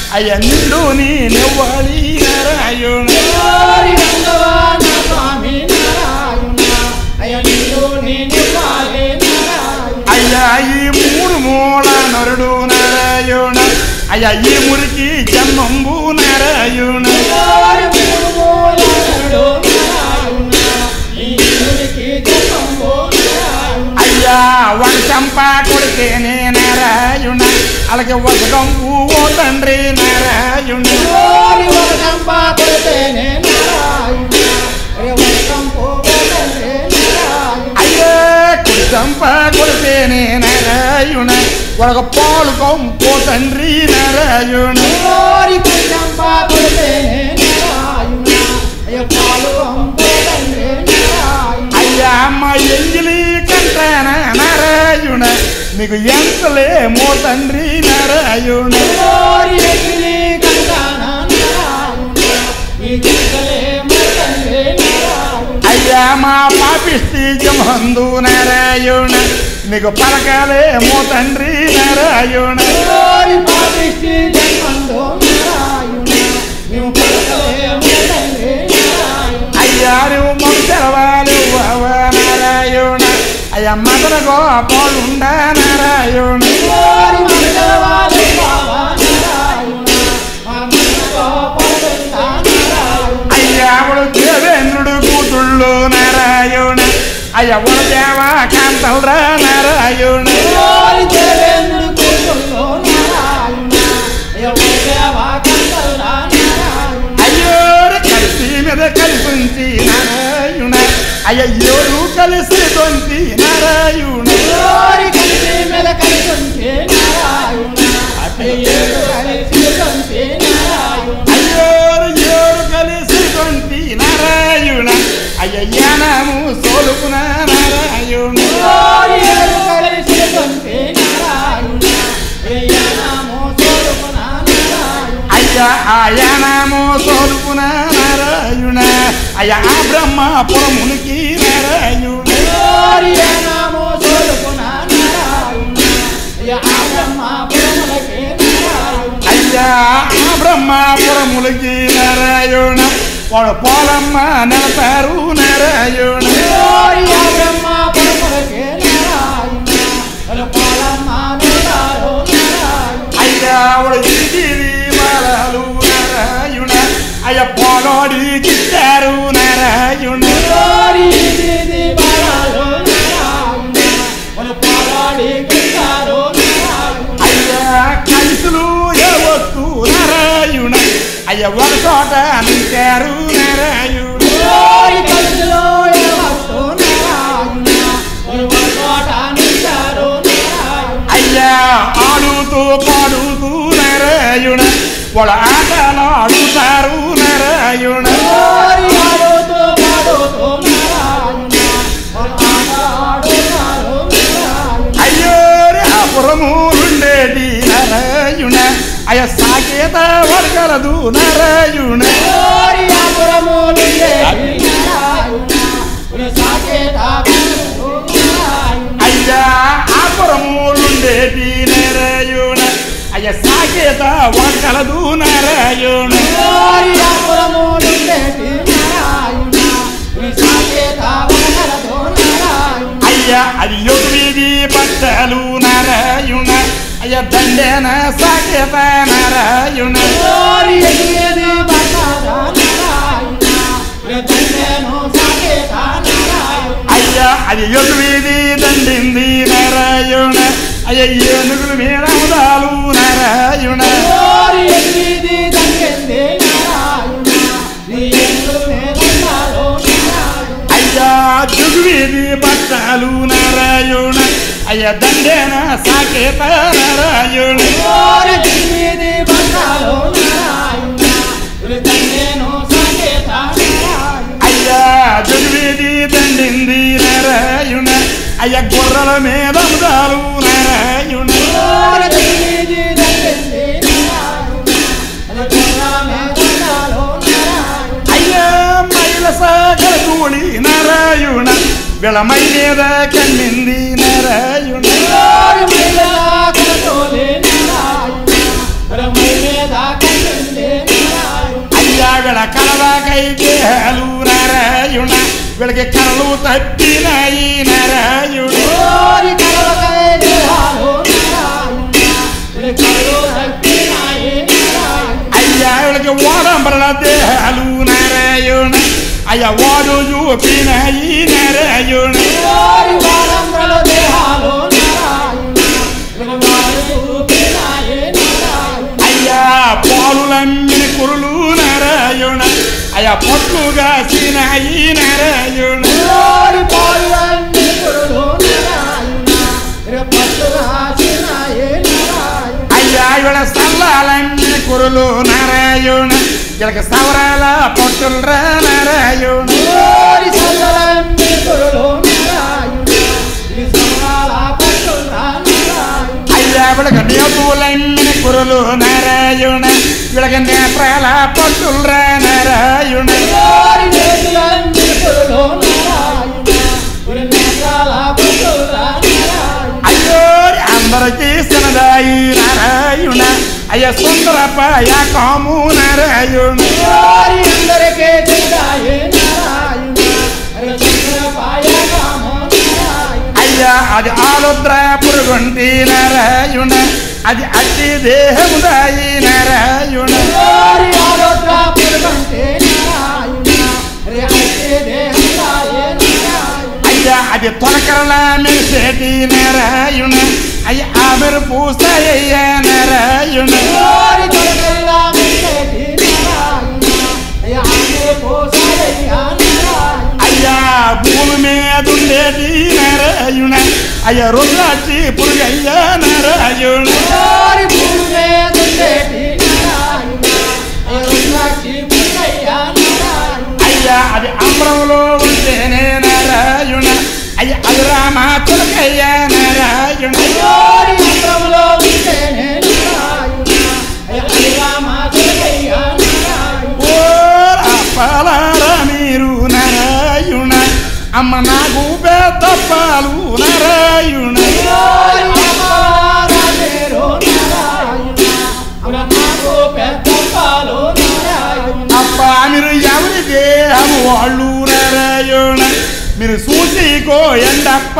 A: అయ్య నిండు నీ నెవ్వాలి నారాయణ
B: ఓరి రంగవాన స్వామి నారాయణ అయ్య నీలో నేను వాలే నారాయణ
A: అయ్యా ఈ మూడు మూల నరుడు నారాయణ అయ్యా ఈ మురికి జన్మంబు నారాయణ
B: ఓరి మూడు మూలనుడు నారాయణ ఈ ఊరికి జపంబో నారాయణ
A: అయ్యా ఒక చంప కొడితేనే నారాయణ అలాగే ఒక గంపు ఓ తండ్రి నారాయణ
B: ఓరి వరకంప కొడితేనే నారాయణ అయ్య వరకంపో కొడితేనే నారాయణ
A: అయ్యే కుడి చంప కొడితేనే నారాయణ ఒక పాలు కంపు తండ్రి నారాయణ
B: ఓరి కొంచెంప కొడితేనే నారాయణ అయ్య పాలు అంపోతండే నారాయణ
A: అయ్యా అమ్మ ఎంగిలి కంటాన నారాయణ నీకు ఎంతలే మో తండ్రి నారాయణ
B: ఓరి ఎగిలి కంటాన నారాయణ ఈ జింకలే మోతండే నారాయణ
A: అయ్యా మా పాపిష్టి జమందు నారాయణ నీకు పలకాలే మో తండ్రి నారాయణ
B: ఓరి పాపిష్టి జన్మందో నారాయణ మేము పలకలే మోతండే నారాయణ
A: అయ్యా నువ్వు మొదలవాలు నారాయణ అయ్యా మదన గోపాలుండ నారాయణ
B: ఓరి మంగళవారి బావా నారాయణ మా మనసులో పలుకుతా నారాయణ
A: అయ్యావుడు దేవేంద్రుడు కూతుళ్ళు నారాయణ అయ్యవుడు దేవ కాంతలరా నారాయణ
B: ఓరి దేవేంద్రుడు కూతుళ్ళో నారాయణ ఎవరి దేవా కందల్లా నారాయణ
A: అయ్యోరు కలిసి మీద కలిసి ఉంచి నారాయణ అయ్యోరు కలిసి దొంచి నారాయణ
B: ఓరి కలిసి మీద కలిసి ఉంటే నారాయణ అయ్యేడు కలిసి ఉంటే నారాయణ
A: అయ్యోరు ఏడు కలిసి దొంచి నారాయణ అయ్యయ్యానము సోలుకున నారాయణ
B: ఓరి ఏడు కలిసి ఉంటే నారాయణ అయ్యనామో సోలుకున నారాయణ
A: అయ్యా ఆయనము సోలుకున నారాయణ అయ్యా ఆ బ్రహ్మ పురమునికి నారాయణ
B: ఓరి నామో సోలుకున నారాయణ అయ్య ఆ బ్రహ్మ పురములకే నారాయణ
A: అయ్యా ఆ బ్రహ్మాపురములకి నారాయణ వాడు పోలమ్మ నెలతారు నారాయణ
B: ఓరి ఆ బ్రహ్మ పురములకే నారాయణ అల పాలమ్మ నిలారో నారాయణ
A: అయ్యా వాడు ఇది మాలలు నారాయణ అయ్య పోలోడి గిట్టారు నారాయణ
B: ఓరి దీది బాలాలో నారాయణ అల పాలాడి గిటారో నారాయణ
A: అయ్యా కలిసులు ఎవత్తు నారాయణ అయ్య ఒక చోట నింటారు నారాయణ
B: ఓరి కలుసులో ఎవస్తో నారాయణ అల పాట నిటారో నారాయణ
A: అయ్యా ఆడుతూ పాడుతూ నారాయణ వాళ్ళ ఆటలు ఆడుతారు నారాయణ
B: ఓరి ఆడుతూ పాడుతూ నారాయణ అల ఆట ఆడుతారో నారాయణ
A: అయ్యోరి అపురము ఉండేటి నారాయణ అయ్య సాకేత వర్గలదు నారాయణ
B: ఓరి ఆపురములుండే నారాయణ ఉల సాకేత నారాయణ
A: అయ్యా అపురములుండేటి నారాయణ అయ్య సాకేత వర్గలదు నారాయణ
B: ఓరి ఆపురములుండే నారాయణ ఉల సాకేత వనరదో నారాయణ
A: అయ్యా అది యొడిది బట్టలు నారాయణ అయ్య దండేన సాకేత నారాయణ
B: ఓరి ఎగిరేది బట్టదా నారాయణ ఉల దండేనో సాకేత నారాయణ
A: అయ్యా అది యొడిది దండింది నారాయణ అయ్య ఏనుగులు మీద ఉదాలు నారాయణ
B: ఓరి ఎగిరేది దండెందే నారాయణ నీ ఎందుకు మేలున్నారో నారాయణ
A: అయ్యా జుగువీది బట్టలు నారాయణ అయ్య దండేన సాకేత నారాయణ
B: ఓరి ఎగిరేది బట్టలో నారాయణ ఉల దండేనో సాకేత నారాయణ
A: అయ్యా జుగువీది దండింది నారాయణ అయ్య గుర్రల మీద ఉదాలు నారాయణ
B: ఓరి ఎగిరేది దండెందే నారాయణ ఉల దండమే దండాలో నారాయణ
A: అయ్యా మైల సాగర తూళి నారాయణ విళమై మీద కన్నింది నారాయణ
B: ఓరి మైలా కలతోలే నారాయణ ఉల మైలేదా
A: కైదేహాలు నారాయణ వీళ్ళకి కళ్ళు తప్పినాయి నారాయణ
B: ఓరి కలవకై దేహాలు నారాయణ వీళ్ళ కళ్ళు తప్పినాయి నారాయణ
A: అయ్యా వీళ్ళకి ఓడంబరల దేహాలు నారాయణ అయ్యా వాడు చూపినాయి నారాయణ
B: ఓరి వారంబల దేహాలు నారాయణ వీళ్ళ వారు చూపినాయి నారాయణ
A: అయ్యా పాలులమ్మిన కురులు నారాయణ అయ్యా పొట్టుగా సినాయి నారాయణ
B: ఓరి పాలన్నీ పురులు నారాయణ వీళ్ళ పట్టుగా సినాయి నారాయణ
A: అయ్యా ఇవాళ సల్లాలమ్మిన కురులు నారాయణ వీళ్ళకి సవరాల పొట్టులరా నారాయణ
B: ఓరి సల్లలన్నీ పురులు నారాయణ ఈ సమాల పట్టురా నారాయణ
A: అయ్యా వీళ్ళకి నేతులమ్మిన కురులు నారాయణ వీళ్ళకి నేత్రాల పొట్టులరా నారాయణ
B: ఓరి నేతులన్నీ పురులు నారాయణ వీళ్ళ నేత్రాల పట్టురా నారాయణ
A: అయ్యో అందరికీ సినదాయి నారాయణ అయ్య సుందరపాయ కాము నారాయణ
B: ఓరి అందరికీ చెందాయి నారాయణ అరే చంద్ర పాయగామో నారాయణ
A: అయ్యా అది ఆలుద్ర పురుగుంటి నారాయణ అది అట్టి దేహముదాయి నారాయణ
B: ఓరి ఆలోచన పురుగంటే నారాయణ అరే అయితే దేహదాయే నారాయణ
A: అయ్యా అది తొలకరల మెరిసేటి నారాయణ అయ్య ఆమెరు పూసయ్య నారాయణ
B: ఓరి తొలగల్లా మెట్టేటి నారాయణ అయ్య ఆమె పోసాడయ్యా నారాయణ
A: అయ్యా భూమి మీద ఉండేటి నారాయణ అయ్య రుద్రాక్షి పురుగయ్య నారాయణ
B: ఓరి భూమి మీద ఉండేటి నారాయణ అయ్య రుద్రాక్షి పుట్టయ్యా నారాయణ
A: అయ్యా అది అమరంలో ఉంటేనే నారాయణ అయ్య అది రామ తులకయ్య నారాయణ
B: ఓరి అంతములో ఉంటేనే నారాయణ అయ్య అయ్యా మాతయ్యా నారాయణ
A: ఓ అప్పాలారా మీరు నారాయణ అమ్మ నాకు పెద్ద పాలు నారాయణ
B: ఓరి అమ్మవారా మీరు నారాయణ అమ్మ నాకు పెద్ద పాలు నారాయణ
A: అప్ప మీరు ఎవరి దేహం వాళ్ళు నారాయణ మీరు చూసికో ఎండప్ప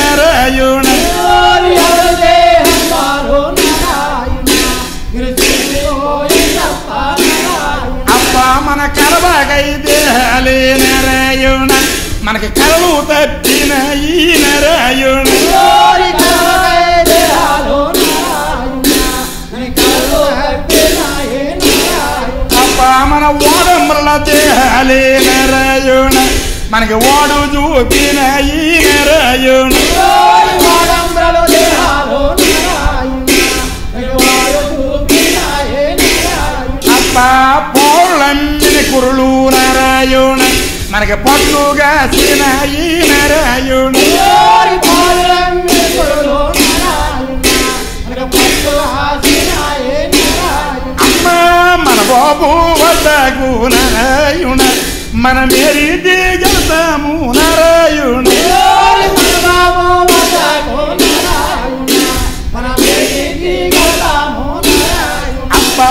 A: నారాయణ
B: ఓరి ఎవరి దేహం వారు నారాయణ మీరు చూసిపోయినప్ప నారాయణ
A: అప్ప మన కలబాగై దేహాలే నారాయణ మనకి కలలు తప్పిన ఈ నారాయణ
B: ఓరి కలవకై దేహాలు నారాయణ నీ కళ్ళు హప్పినాయే నారాయణ
A: అప్ప మన ఓడంబరల దేహాలే నారాయణ మనకి ఓడు చూపిన ఈ నారాయణ
B: ఓరి వాడంబ్రలు దేహాలు నారాయణ నీ వారు చూపినాయే నారాయణ
A: అప్ప పౌళ్ళమ్మిన కురులు నారాయణ మనకి పట్టుగా సినాయి నారాయణ
B: ఓరి పాలన్నీ కొడులు నారాయణ మనకు పట్టు హాసినాయే నారాయణ
A: అమ్మ మన బాబు వద్దకు నారాయణ మన మేరీ దిగతాము నారాయణ
B: ఓరి మన బాబు వద్దకు నారాయణ మన వేడికి గలము నారాయణ
A: అప్ప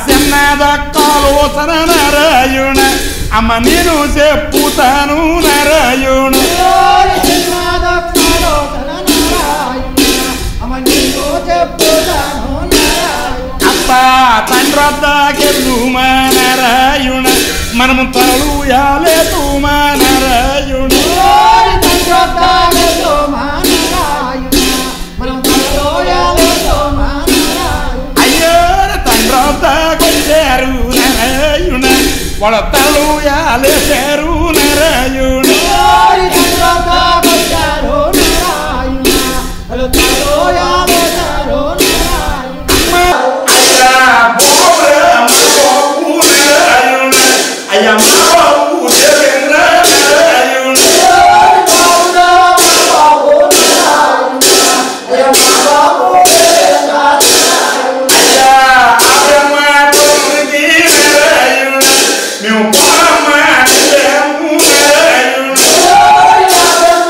A: చిన్నదక్కాలోచన నారాయణ అమ్మ నేను చెప్పుతాను నారాయణ
B: ఓరి చిన్నదొక్కలోచన నారాయణ అమ్మ నీకు చెప్పుతాను నారాయణ
A: అప్ప తండ్రద్దకెళ్ళుమా నారాయణ మనము తలలు యాలేతుమా నారాయణ
B: ఓరి తండ్రొద్దాగలో మా నారాయణ మనం తలలోయాలో మా నారాయణ
A: అయ్యో తండ్రద్దకొచ్చారు నారాయణ వాళ్ళ తలలు యాలేశారు నారాయణ
B: ఓరి తండ్రొద్దాగొచ్చారు నారాయణ వాళ్ళు తలలోయాలో నారాయణ
A: అయ్యా బాబురా, మా బాబు నారాయణ. అయ్యా మా బాబు దేవేంద్ర నారాయణ. అయ్యా ఆబ్రహ్మ కొడుకుకి నారాయణ. మేము పారమ్మ నిజము నారాయణ.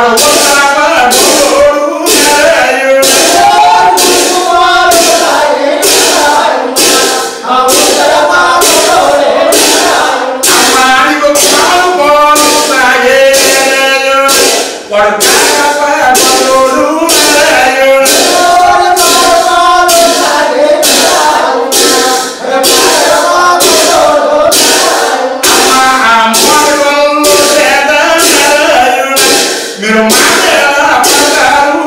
A: వాడు ఉత్తర పరమోడు నారాయణ అమ్మానికి పాలు పోను సాగే వాడు కాకపరమోడు నారాయణ మీరు మాట్లాడారు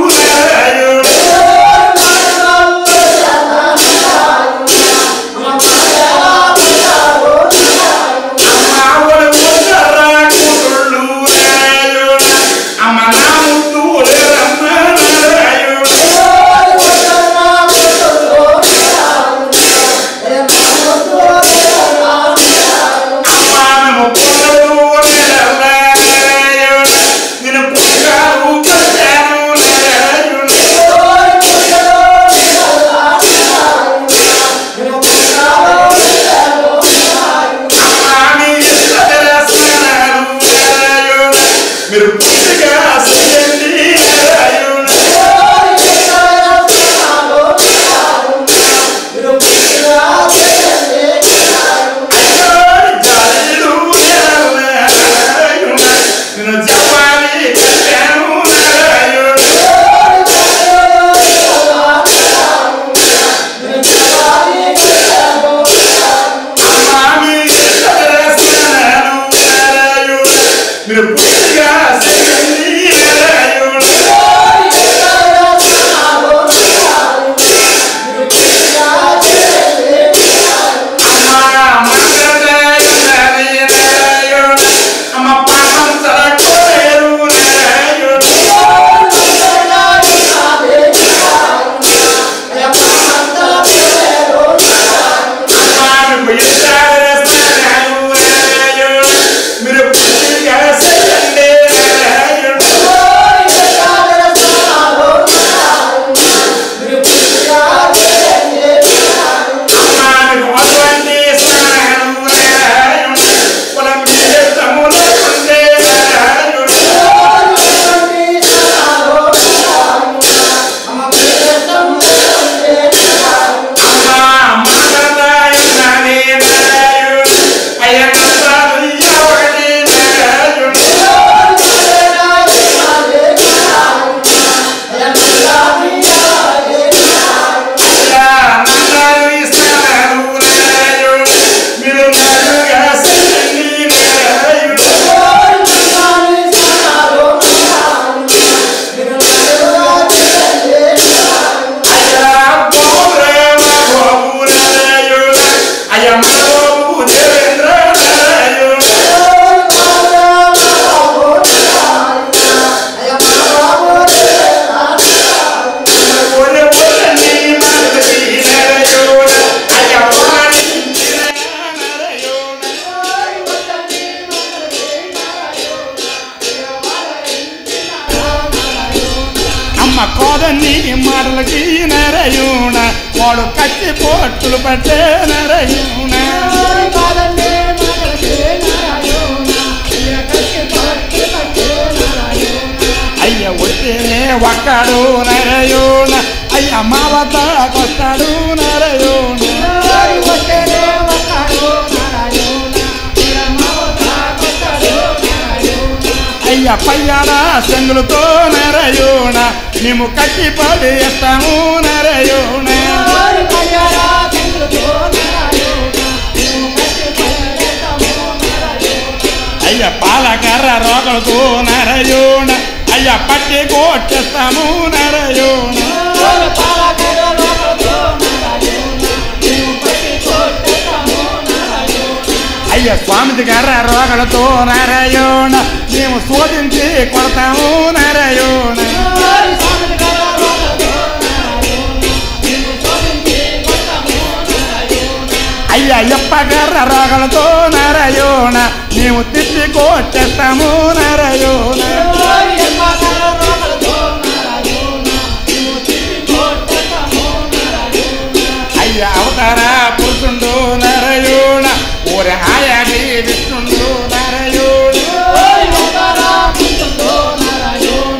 A: అమ్మ నా ముద్దు రమ్మ అమ్మ పొగలు నేను పుస్తకాలు కట్టాను మీరు పుస్తగా చేయండి నేను చెప్పాలి కట్టాను మీరు పుస్తగా చేయండి అమ్మ పాపం సరకోరు మీరు పుస్తగా చేయండి అమ్మ కోదని మాటలకి నరయుణ వాడు కత్తి పోట్టులు పట్టే నరయుణ అయ్య వచ్చినే ఒక్కడు నరయుణ అయ్య మావత కొస్తాడు నరయుణ అయ్య పయ్యాల సంగులతో నరయుణ మేము కట్టి పడి ఇస్తాము నరయుణ అయ్య పాలకర్ర రోగలతో నరయుణ అయ్య పట్టి కొట్టేస్తాము నరయుణ అయ్య స్వామిజీ గార రోగలతో నారాయణ మేము శోధించి కొడతాము నారాయణ అయ్య అయ్యప్ప గార రోగలతో నారాయణ మేము తిప్పి కొట్టేస్తాము నారాయణ అయ్య అవతార పురుషుండు నారాయణ ఊరి ఆయాడి విష్ణుండు నారాయణ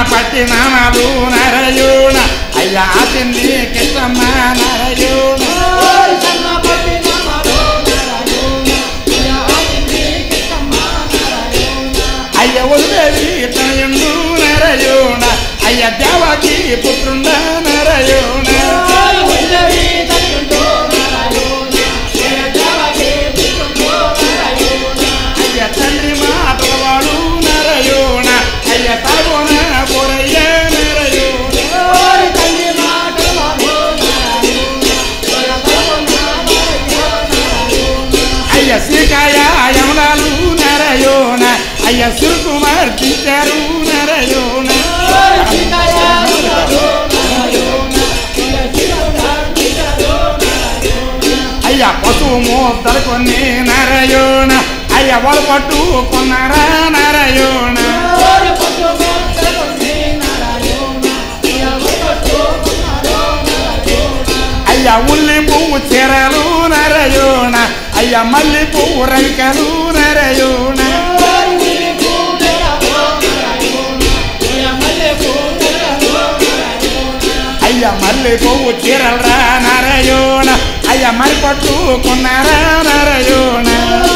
A: పట్టినామాలు నరయుణ అయ్యా తిండి కిష్టమ్మ నరయుణ అయ్య ఉదేవి తనయుండు నరయుణ అయ్య దేవకి పుత్రుండ నరయుణ అయ్య తండ్రి మాటలవాడు నరయుణ అయ్య తగున పొరయ్య నరయుణ అయ్య శ్రీకాయ యమలాలు నరయోణ అయ్య సుకుమార్ తింటారు నరయోణ అయ్య పశువు మూతలు కొన్ని నరయోణ అయ్య వల పట్టు కొన్నారా నరయోణ అయ్య ఉల్లి పువ్వు చీరలు నరయోణ అయ్య మల్లి పువ్వు రంకలు నరయోణ అయ్య మల్లి పువ్వు చీరలరా నరయోణ అయ్య మరి పట్టు కొన్నారా నరయోణ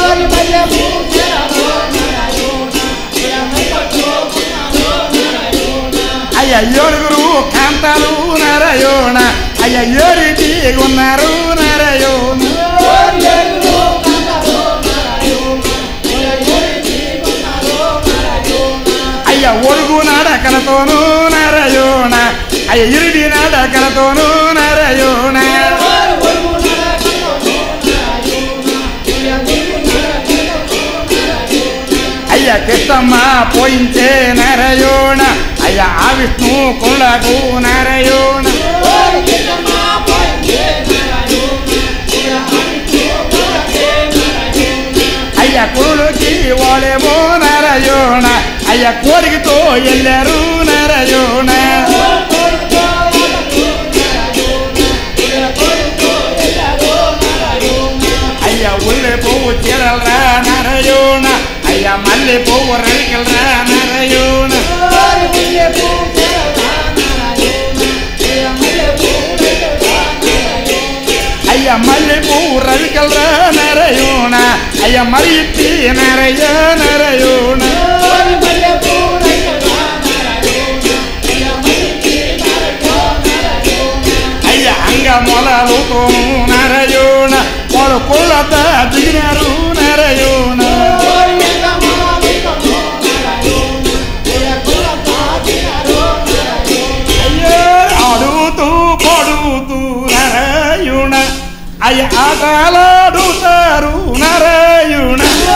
A: అయ్య ఏడుగురు కాంతాలు నరయోణ అయ్య ఏడిటి ఉన్నారు నరయోణ అయ్య ఒడుగు నడకలతోనూ నరయోణ అయ్య ఇరుడి నడకలతోనూ నరయోణ అయ్య కిష్టమ్మ పోయించే నరయోణ అయ్య ఆ విష్ణు కుండకు నరయోణ అయ్య కురుడికి ఓలేమో నరయోణ అయ్య కోరికతో ఎల్లారు నరయోణ అయ్య ఉల్లి పువ్వు చీరలరా నరయోణ అయ్య మల్లె పువ్వు రైకలరా నరయోణ అయ్య మల్లె పువ్వు రవికలరా నరయోణ అయ్య మరి ఇట్టి నరయ నరయోణ అయ్య అంగ మొలలుతో నరయోణ వాళ్ళు కుళ్ళత దిగినారు నరయోణ అయ్యో ఆడుతూ పడుతూ నరయుణ అయ్య ఆటలాడుతారు నరయుణ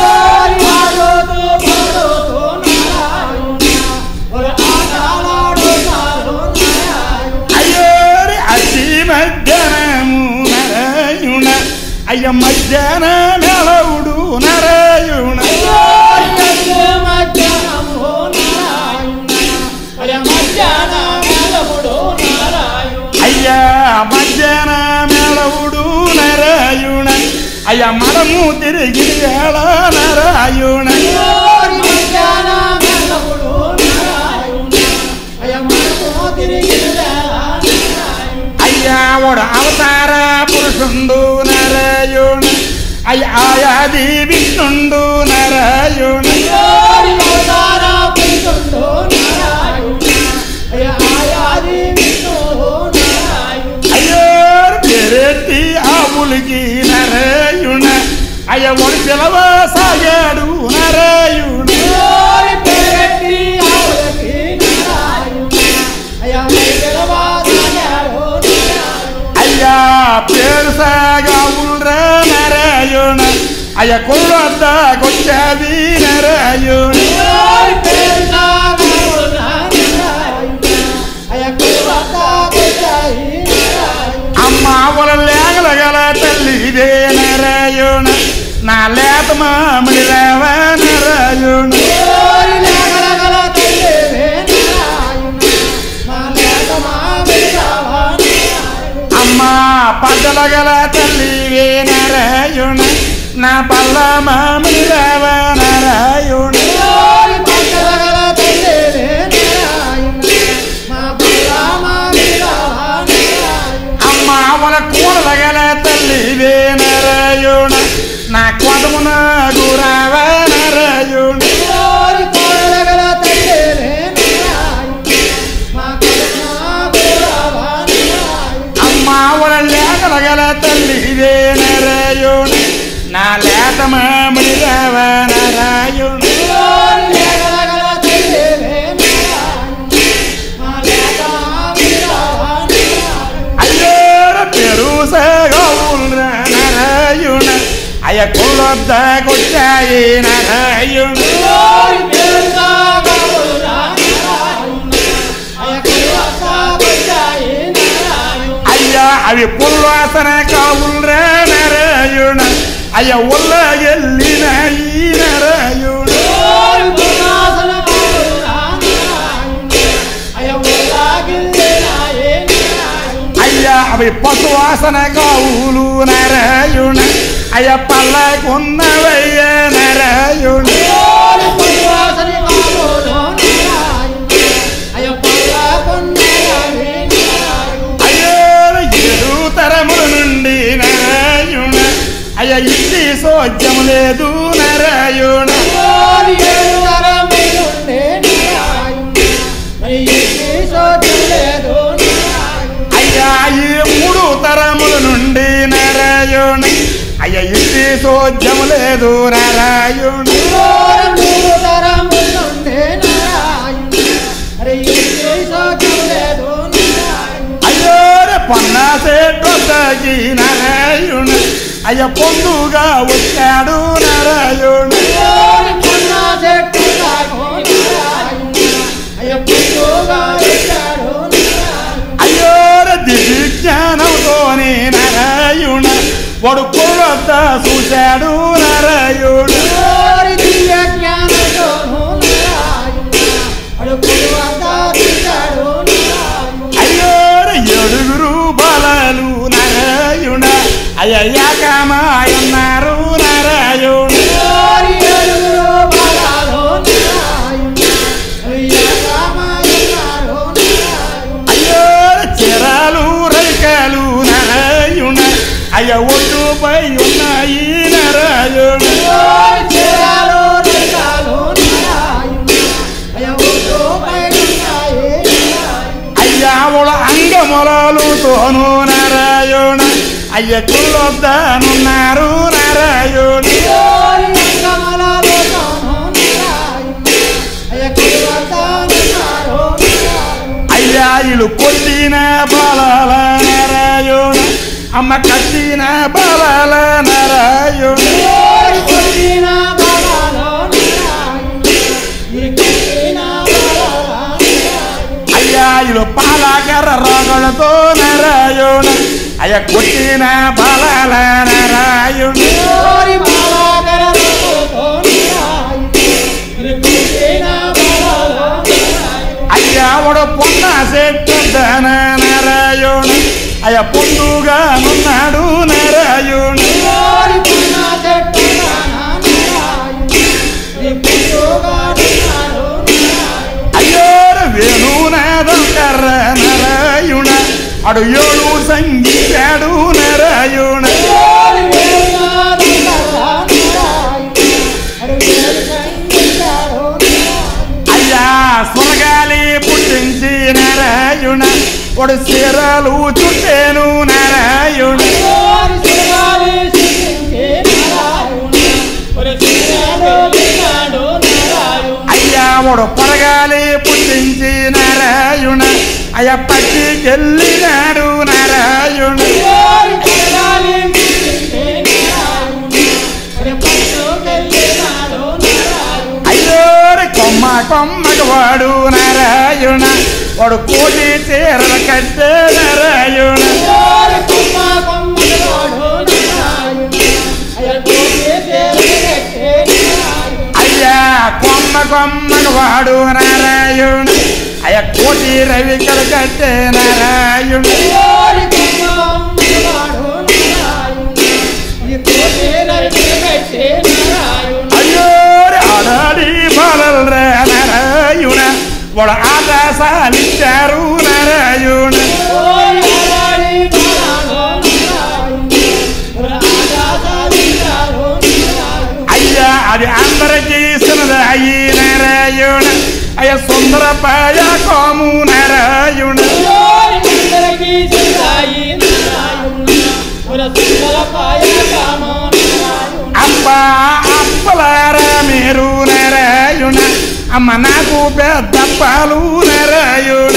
A: అయ్యో అతి మధ్యాహ్నము నరయుణ అయ్య మధ్యాహ్న నెలవుడు నరయుణ అయ్యా మధ్యాహ్న నెలవుడు నరయుణ అయ్య మనము తిరిగి వేళ నరాయుణ అయ్యా వాడు అవతార పురుషుండు నరయుణ అయ్య ఆయాది విష్ణుండు నరయుణ అయ్యో పెరెత్తి ఆవులకి నరయుణ అయ్య వాడు పిలవ సాగాడు నరయుణ అయ్యా పేరు సాగావుల్రా నరయుణ అయ్య కొల్లొద్ద కొచ్చాది నరయుణ అమ్మ వాళ్ళ లేగలగల తల్లిదే నరయుణ నా లేత మామిడి రావ నరయుణ అమ్మ పడ్డలగల తల్లివే నరయుణ నా పల్ల మామిడి రావ నరయుణ గురవ నారాయణ
B: ఓరి కోడలగల తల్లివే నారాయణ మా కరుణా గురవా నారాయణ
A: అమ్మ లేకలగల తల్లిదే నారాయణ నా లేత మామిడి రావ నారాయణ
B: ఓరి లేగలగల తల్లివే నారాయణ మా లేత గురవా నారాయణ
A: అయ్యోర పెరుసగౌల నారాయణ అయ్య కొల్లొద్దకొచ్చాయి నారాయణ
B: ఓరి పేరుగా గౌరా నారాయణ అయకువత బజాయి నారాయణ
A: అయ్యా అవి పుల్వాసన కావుల నారాయణ అయ్య ఉల్ల ఎల్లినాయి నారాయణ
B: ఓరి పునాసన గౌరా నారాయణ అయవలాగిల్లాయే నారాయణ
A: అయ్యా అవి పశువాసన కావులు నారాయణ అయ్య పల్లకున్నవయ్య నారాయణ
B: ఓరి పునాసన గౌరా నారాయణ అయపల్ల కొన్నయాయే నారాయణ
A: అయ్యోరు ఏడు తరముల నుండి నారాయణ అయ్య ఇంటి సోద్యం లేదు నారాయణ
B: ఓరి ఏడు తరములుండే నారాయణ మరి ఏ సోదరులేదు నారాయణ
A: అయ్యా ఈ మూడు తరముల నుండి నారాయణ అయ్య ఇంటి సోద్యం లేదు నారాయణ అయ్యోరు పొన్న సేటొద్దకి నారాయణ అయ్య పొందుగా వచ్చాడు నారాయణ అయ్యోర దివ్య జ్ఞానంతోనే నారాయణ వాడు కొరత చూశాడు నారాయణ అయ్యోర ఏడుగురు బలాలు నారాయణ అయ్యాకమాయన్నారు నారాయణ అయ్యోర చిరాలు రైకాలు నారాయణ అయ్య ఒడ్డుపై ఉన్నాయి నారాయణ అయ్యావుల అంగమొలలు తోను నారాయణ అయ్య కుల్లొద్దనున్నారు నారాయణ అయ్యా ఇలు కొట్టిన బలాల నారాయణ అమ్మ కట్టిన బలాల నారాయణ అయ్యా ఇలు పాలకర రోగలతో నారాయణ అయ్య కొట్టిన బలాల నారాయణ అయ్యావడ పొన్న చెట్టుదన నారాయణ అయ్య పొందుగా ఉన్నాడు నారాయణ అయ్యోర వేణునాదం కర్ర నారాయణ అడు ఏడు సంగీతాడు నారాయణ అయ్యా స్వర్గాలి పుట్టించి నారాయణ వాడు చీరలు చుట్టేను నారాయణ అయ్యా వాడు పరగాలి పుట్టించి నారాయణ అయ్య పట్టికెళ్ళినాడు నారాయణ అయ్యోరి కొమ్మ కొమ్మకి వాడు నారాయణ వాడు కోటి చీరలు కట్టే నారాయణ అయ్యా కొమ్మ కొమ్మకి వాడు నారాయణ అయ్య కోటి రవికలు కట్టే నారాయణ అయ్యోరి ఆడాడి బాలరా నారాయణ వాడు ఆకాశాలిచ్చారు నారాయణ అందరికీ సినదాయి నారాయణ అయ్య సుందర పాయ కోము నారాయణ
B: అందరికీ సింగాయి నారాయణ పుర సుందర పాయ కామో నారాయణ
A: అప్ప అప్పలారా మీరు నారాయణ అమ్మ నాకు పెద్దప్పాలు నారాయణ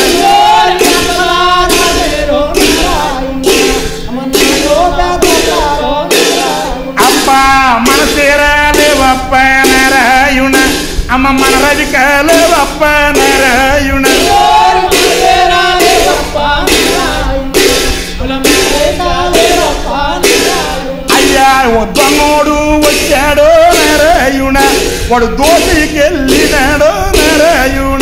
A: అప్ప మన తీరాలేవప్ప నారాయణ అమ్మ మన రవికాలేవప్ప నారాయణ అయ్యా ఓ దొంగోడు వచ్చాడో నారాయణ వాడు దోషికెళ్ళినాడో నారాయణ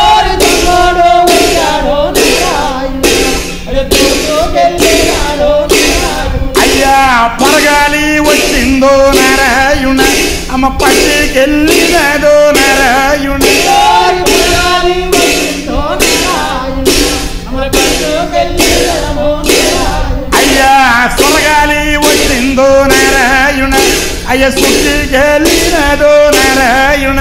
A: అయ్యా పరగాలి వచ్చిందో నారాయణ అమ్మ పట్టికెళ్ళినాడో నారాయణ అయ్యా సొరగాలి వచ్చిందో నారాయణ అయ్య సుట్టికెళ్ళినాడో నారాయణ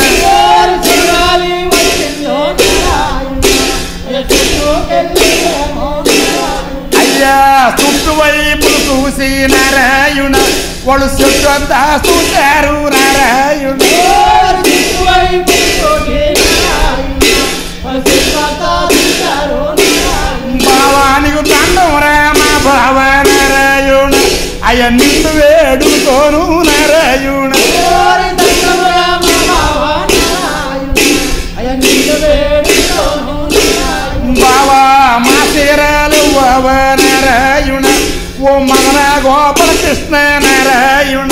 A: అయ్యా చుట్టువైపులు చూసి నారాయణ వాళ్ళు చుట్టంతా చూశారు నారాయణ భావానికి దండం రామ భావ నారాయణ అయ్య నిండు వేడుకోను నారాయణ బావా మా తీరాలు బావ నారాయణ ఓ మగన గోపాల కృష్ణ నారాయణ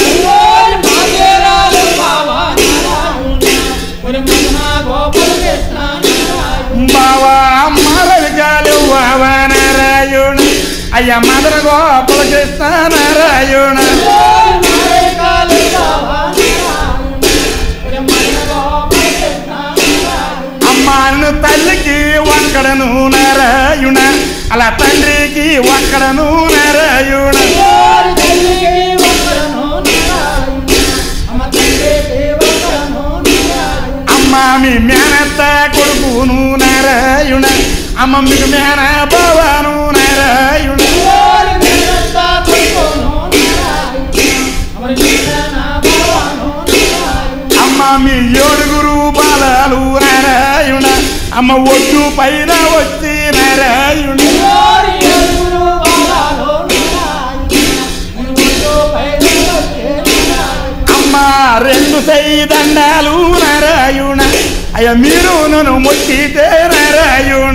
A: బావా మరవికాలు బావ నారాయణ అయ్య మదన గోపాల కృష్ణ నారాయణ అమ్మాను తల్లికి వంకడను నారాయణ అలా తండ్రికి వంకడను నారాయణ అమ్మ మీ మేనత్త కొడుకును నారాయణ అమ్మ మీకు మేన బావను నారాయణ అమ్మ మీ ఏడుగురు బాలాలు నారాయణ అమ్మ ఒడ్డు పైన వచ్చి నారాయణ అమ్మ రెండు సైదండాలు నారాయణ అయ్య మీరు నన్ను మొక్కితే నారాయణ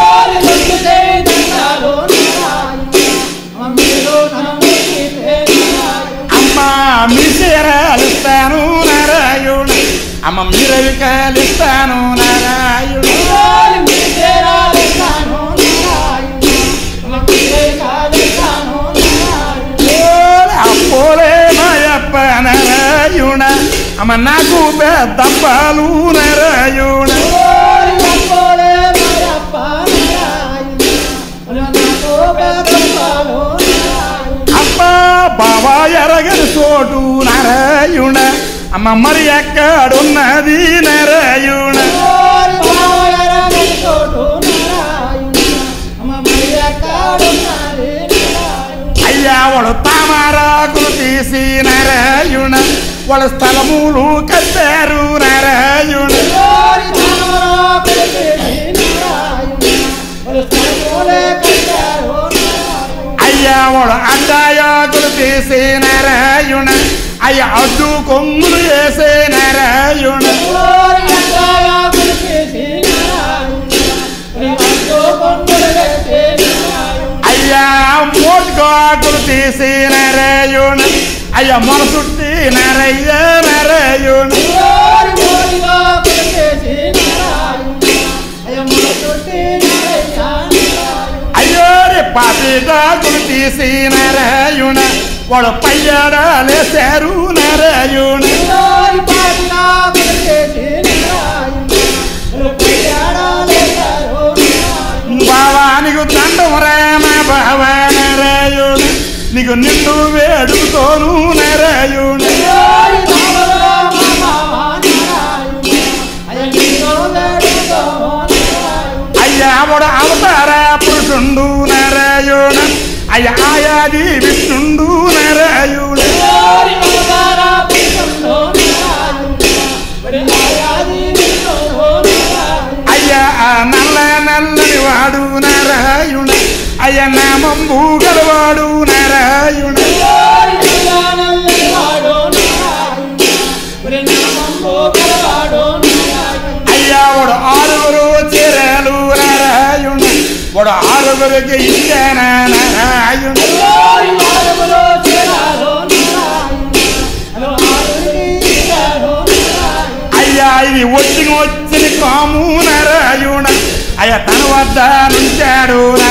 A: అమ్మ మీ చీరాలిస్తాను నారాయణ అమ్మ మీరవి కాలిస్తాను నారాయణ అప్పోలే మాయప్ప నారాయణ అమ్మ నాకు పెద్దప్పాలు నారాయణ అప్ప బాబా ఎరగని చోటు నారాయణ అమ్మ మరి ఎక్కడున్నది నారాయణ అయ్యా వాడు తామారాకులు తీసి నారాయణ వాళ్ళ స్థలములు కట్టారు నారాయణ అయ్యా వాడు అడ్డాయాకులు తీసి నారాయణ అయ్యా అడ్డు కొమ్ములు వేసే నారాయణ అయ్యా మోటుగాకులు తీసి నారాయణ అయ్యా మన చుట్టి నారయ్య నారాయణ అయ్యో రే పాపిగాకులు తీసి నారాయణ వాడు పయ్యాడాలేశారు నారాయణ బావానికి దండం రామ బావ నారాయణ నీకు నిండు వేడుకోను నారాయణ
B: నారాయణ
A: నామంబు గలవాడు నారాయణ అయ్యా వాడు ఆరుగురు చెరలు నారాయణ వాడు ఆరుగురికి ఇచ్చాన నారాయణ అయ్యా ఇది వచ్చి వచ్చిన కాము నారాయణ అయ్యా తన వద్ద నుంచాడు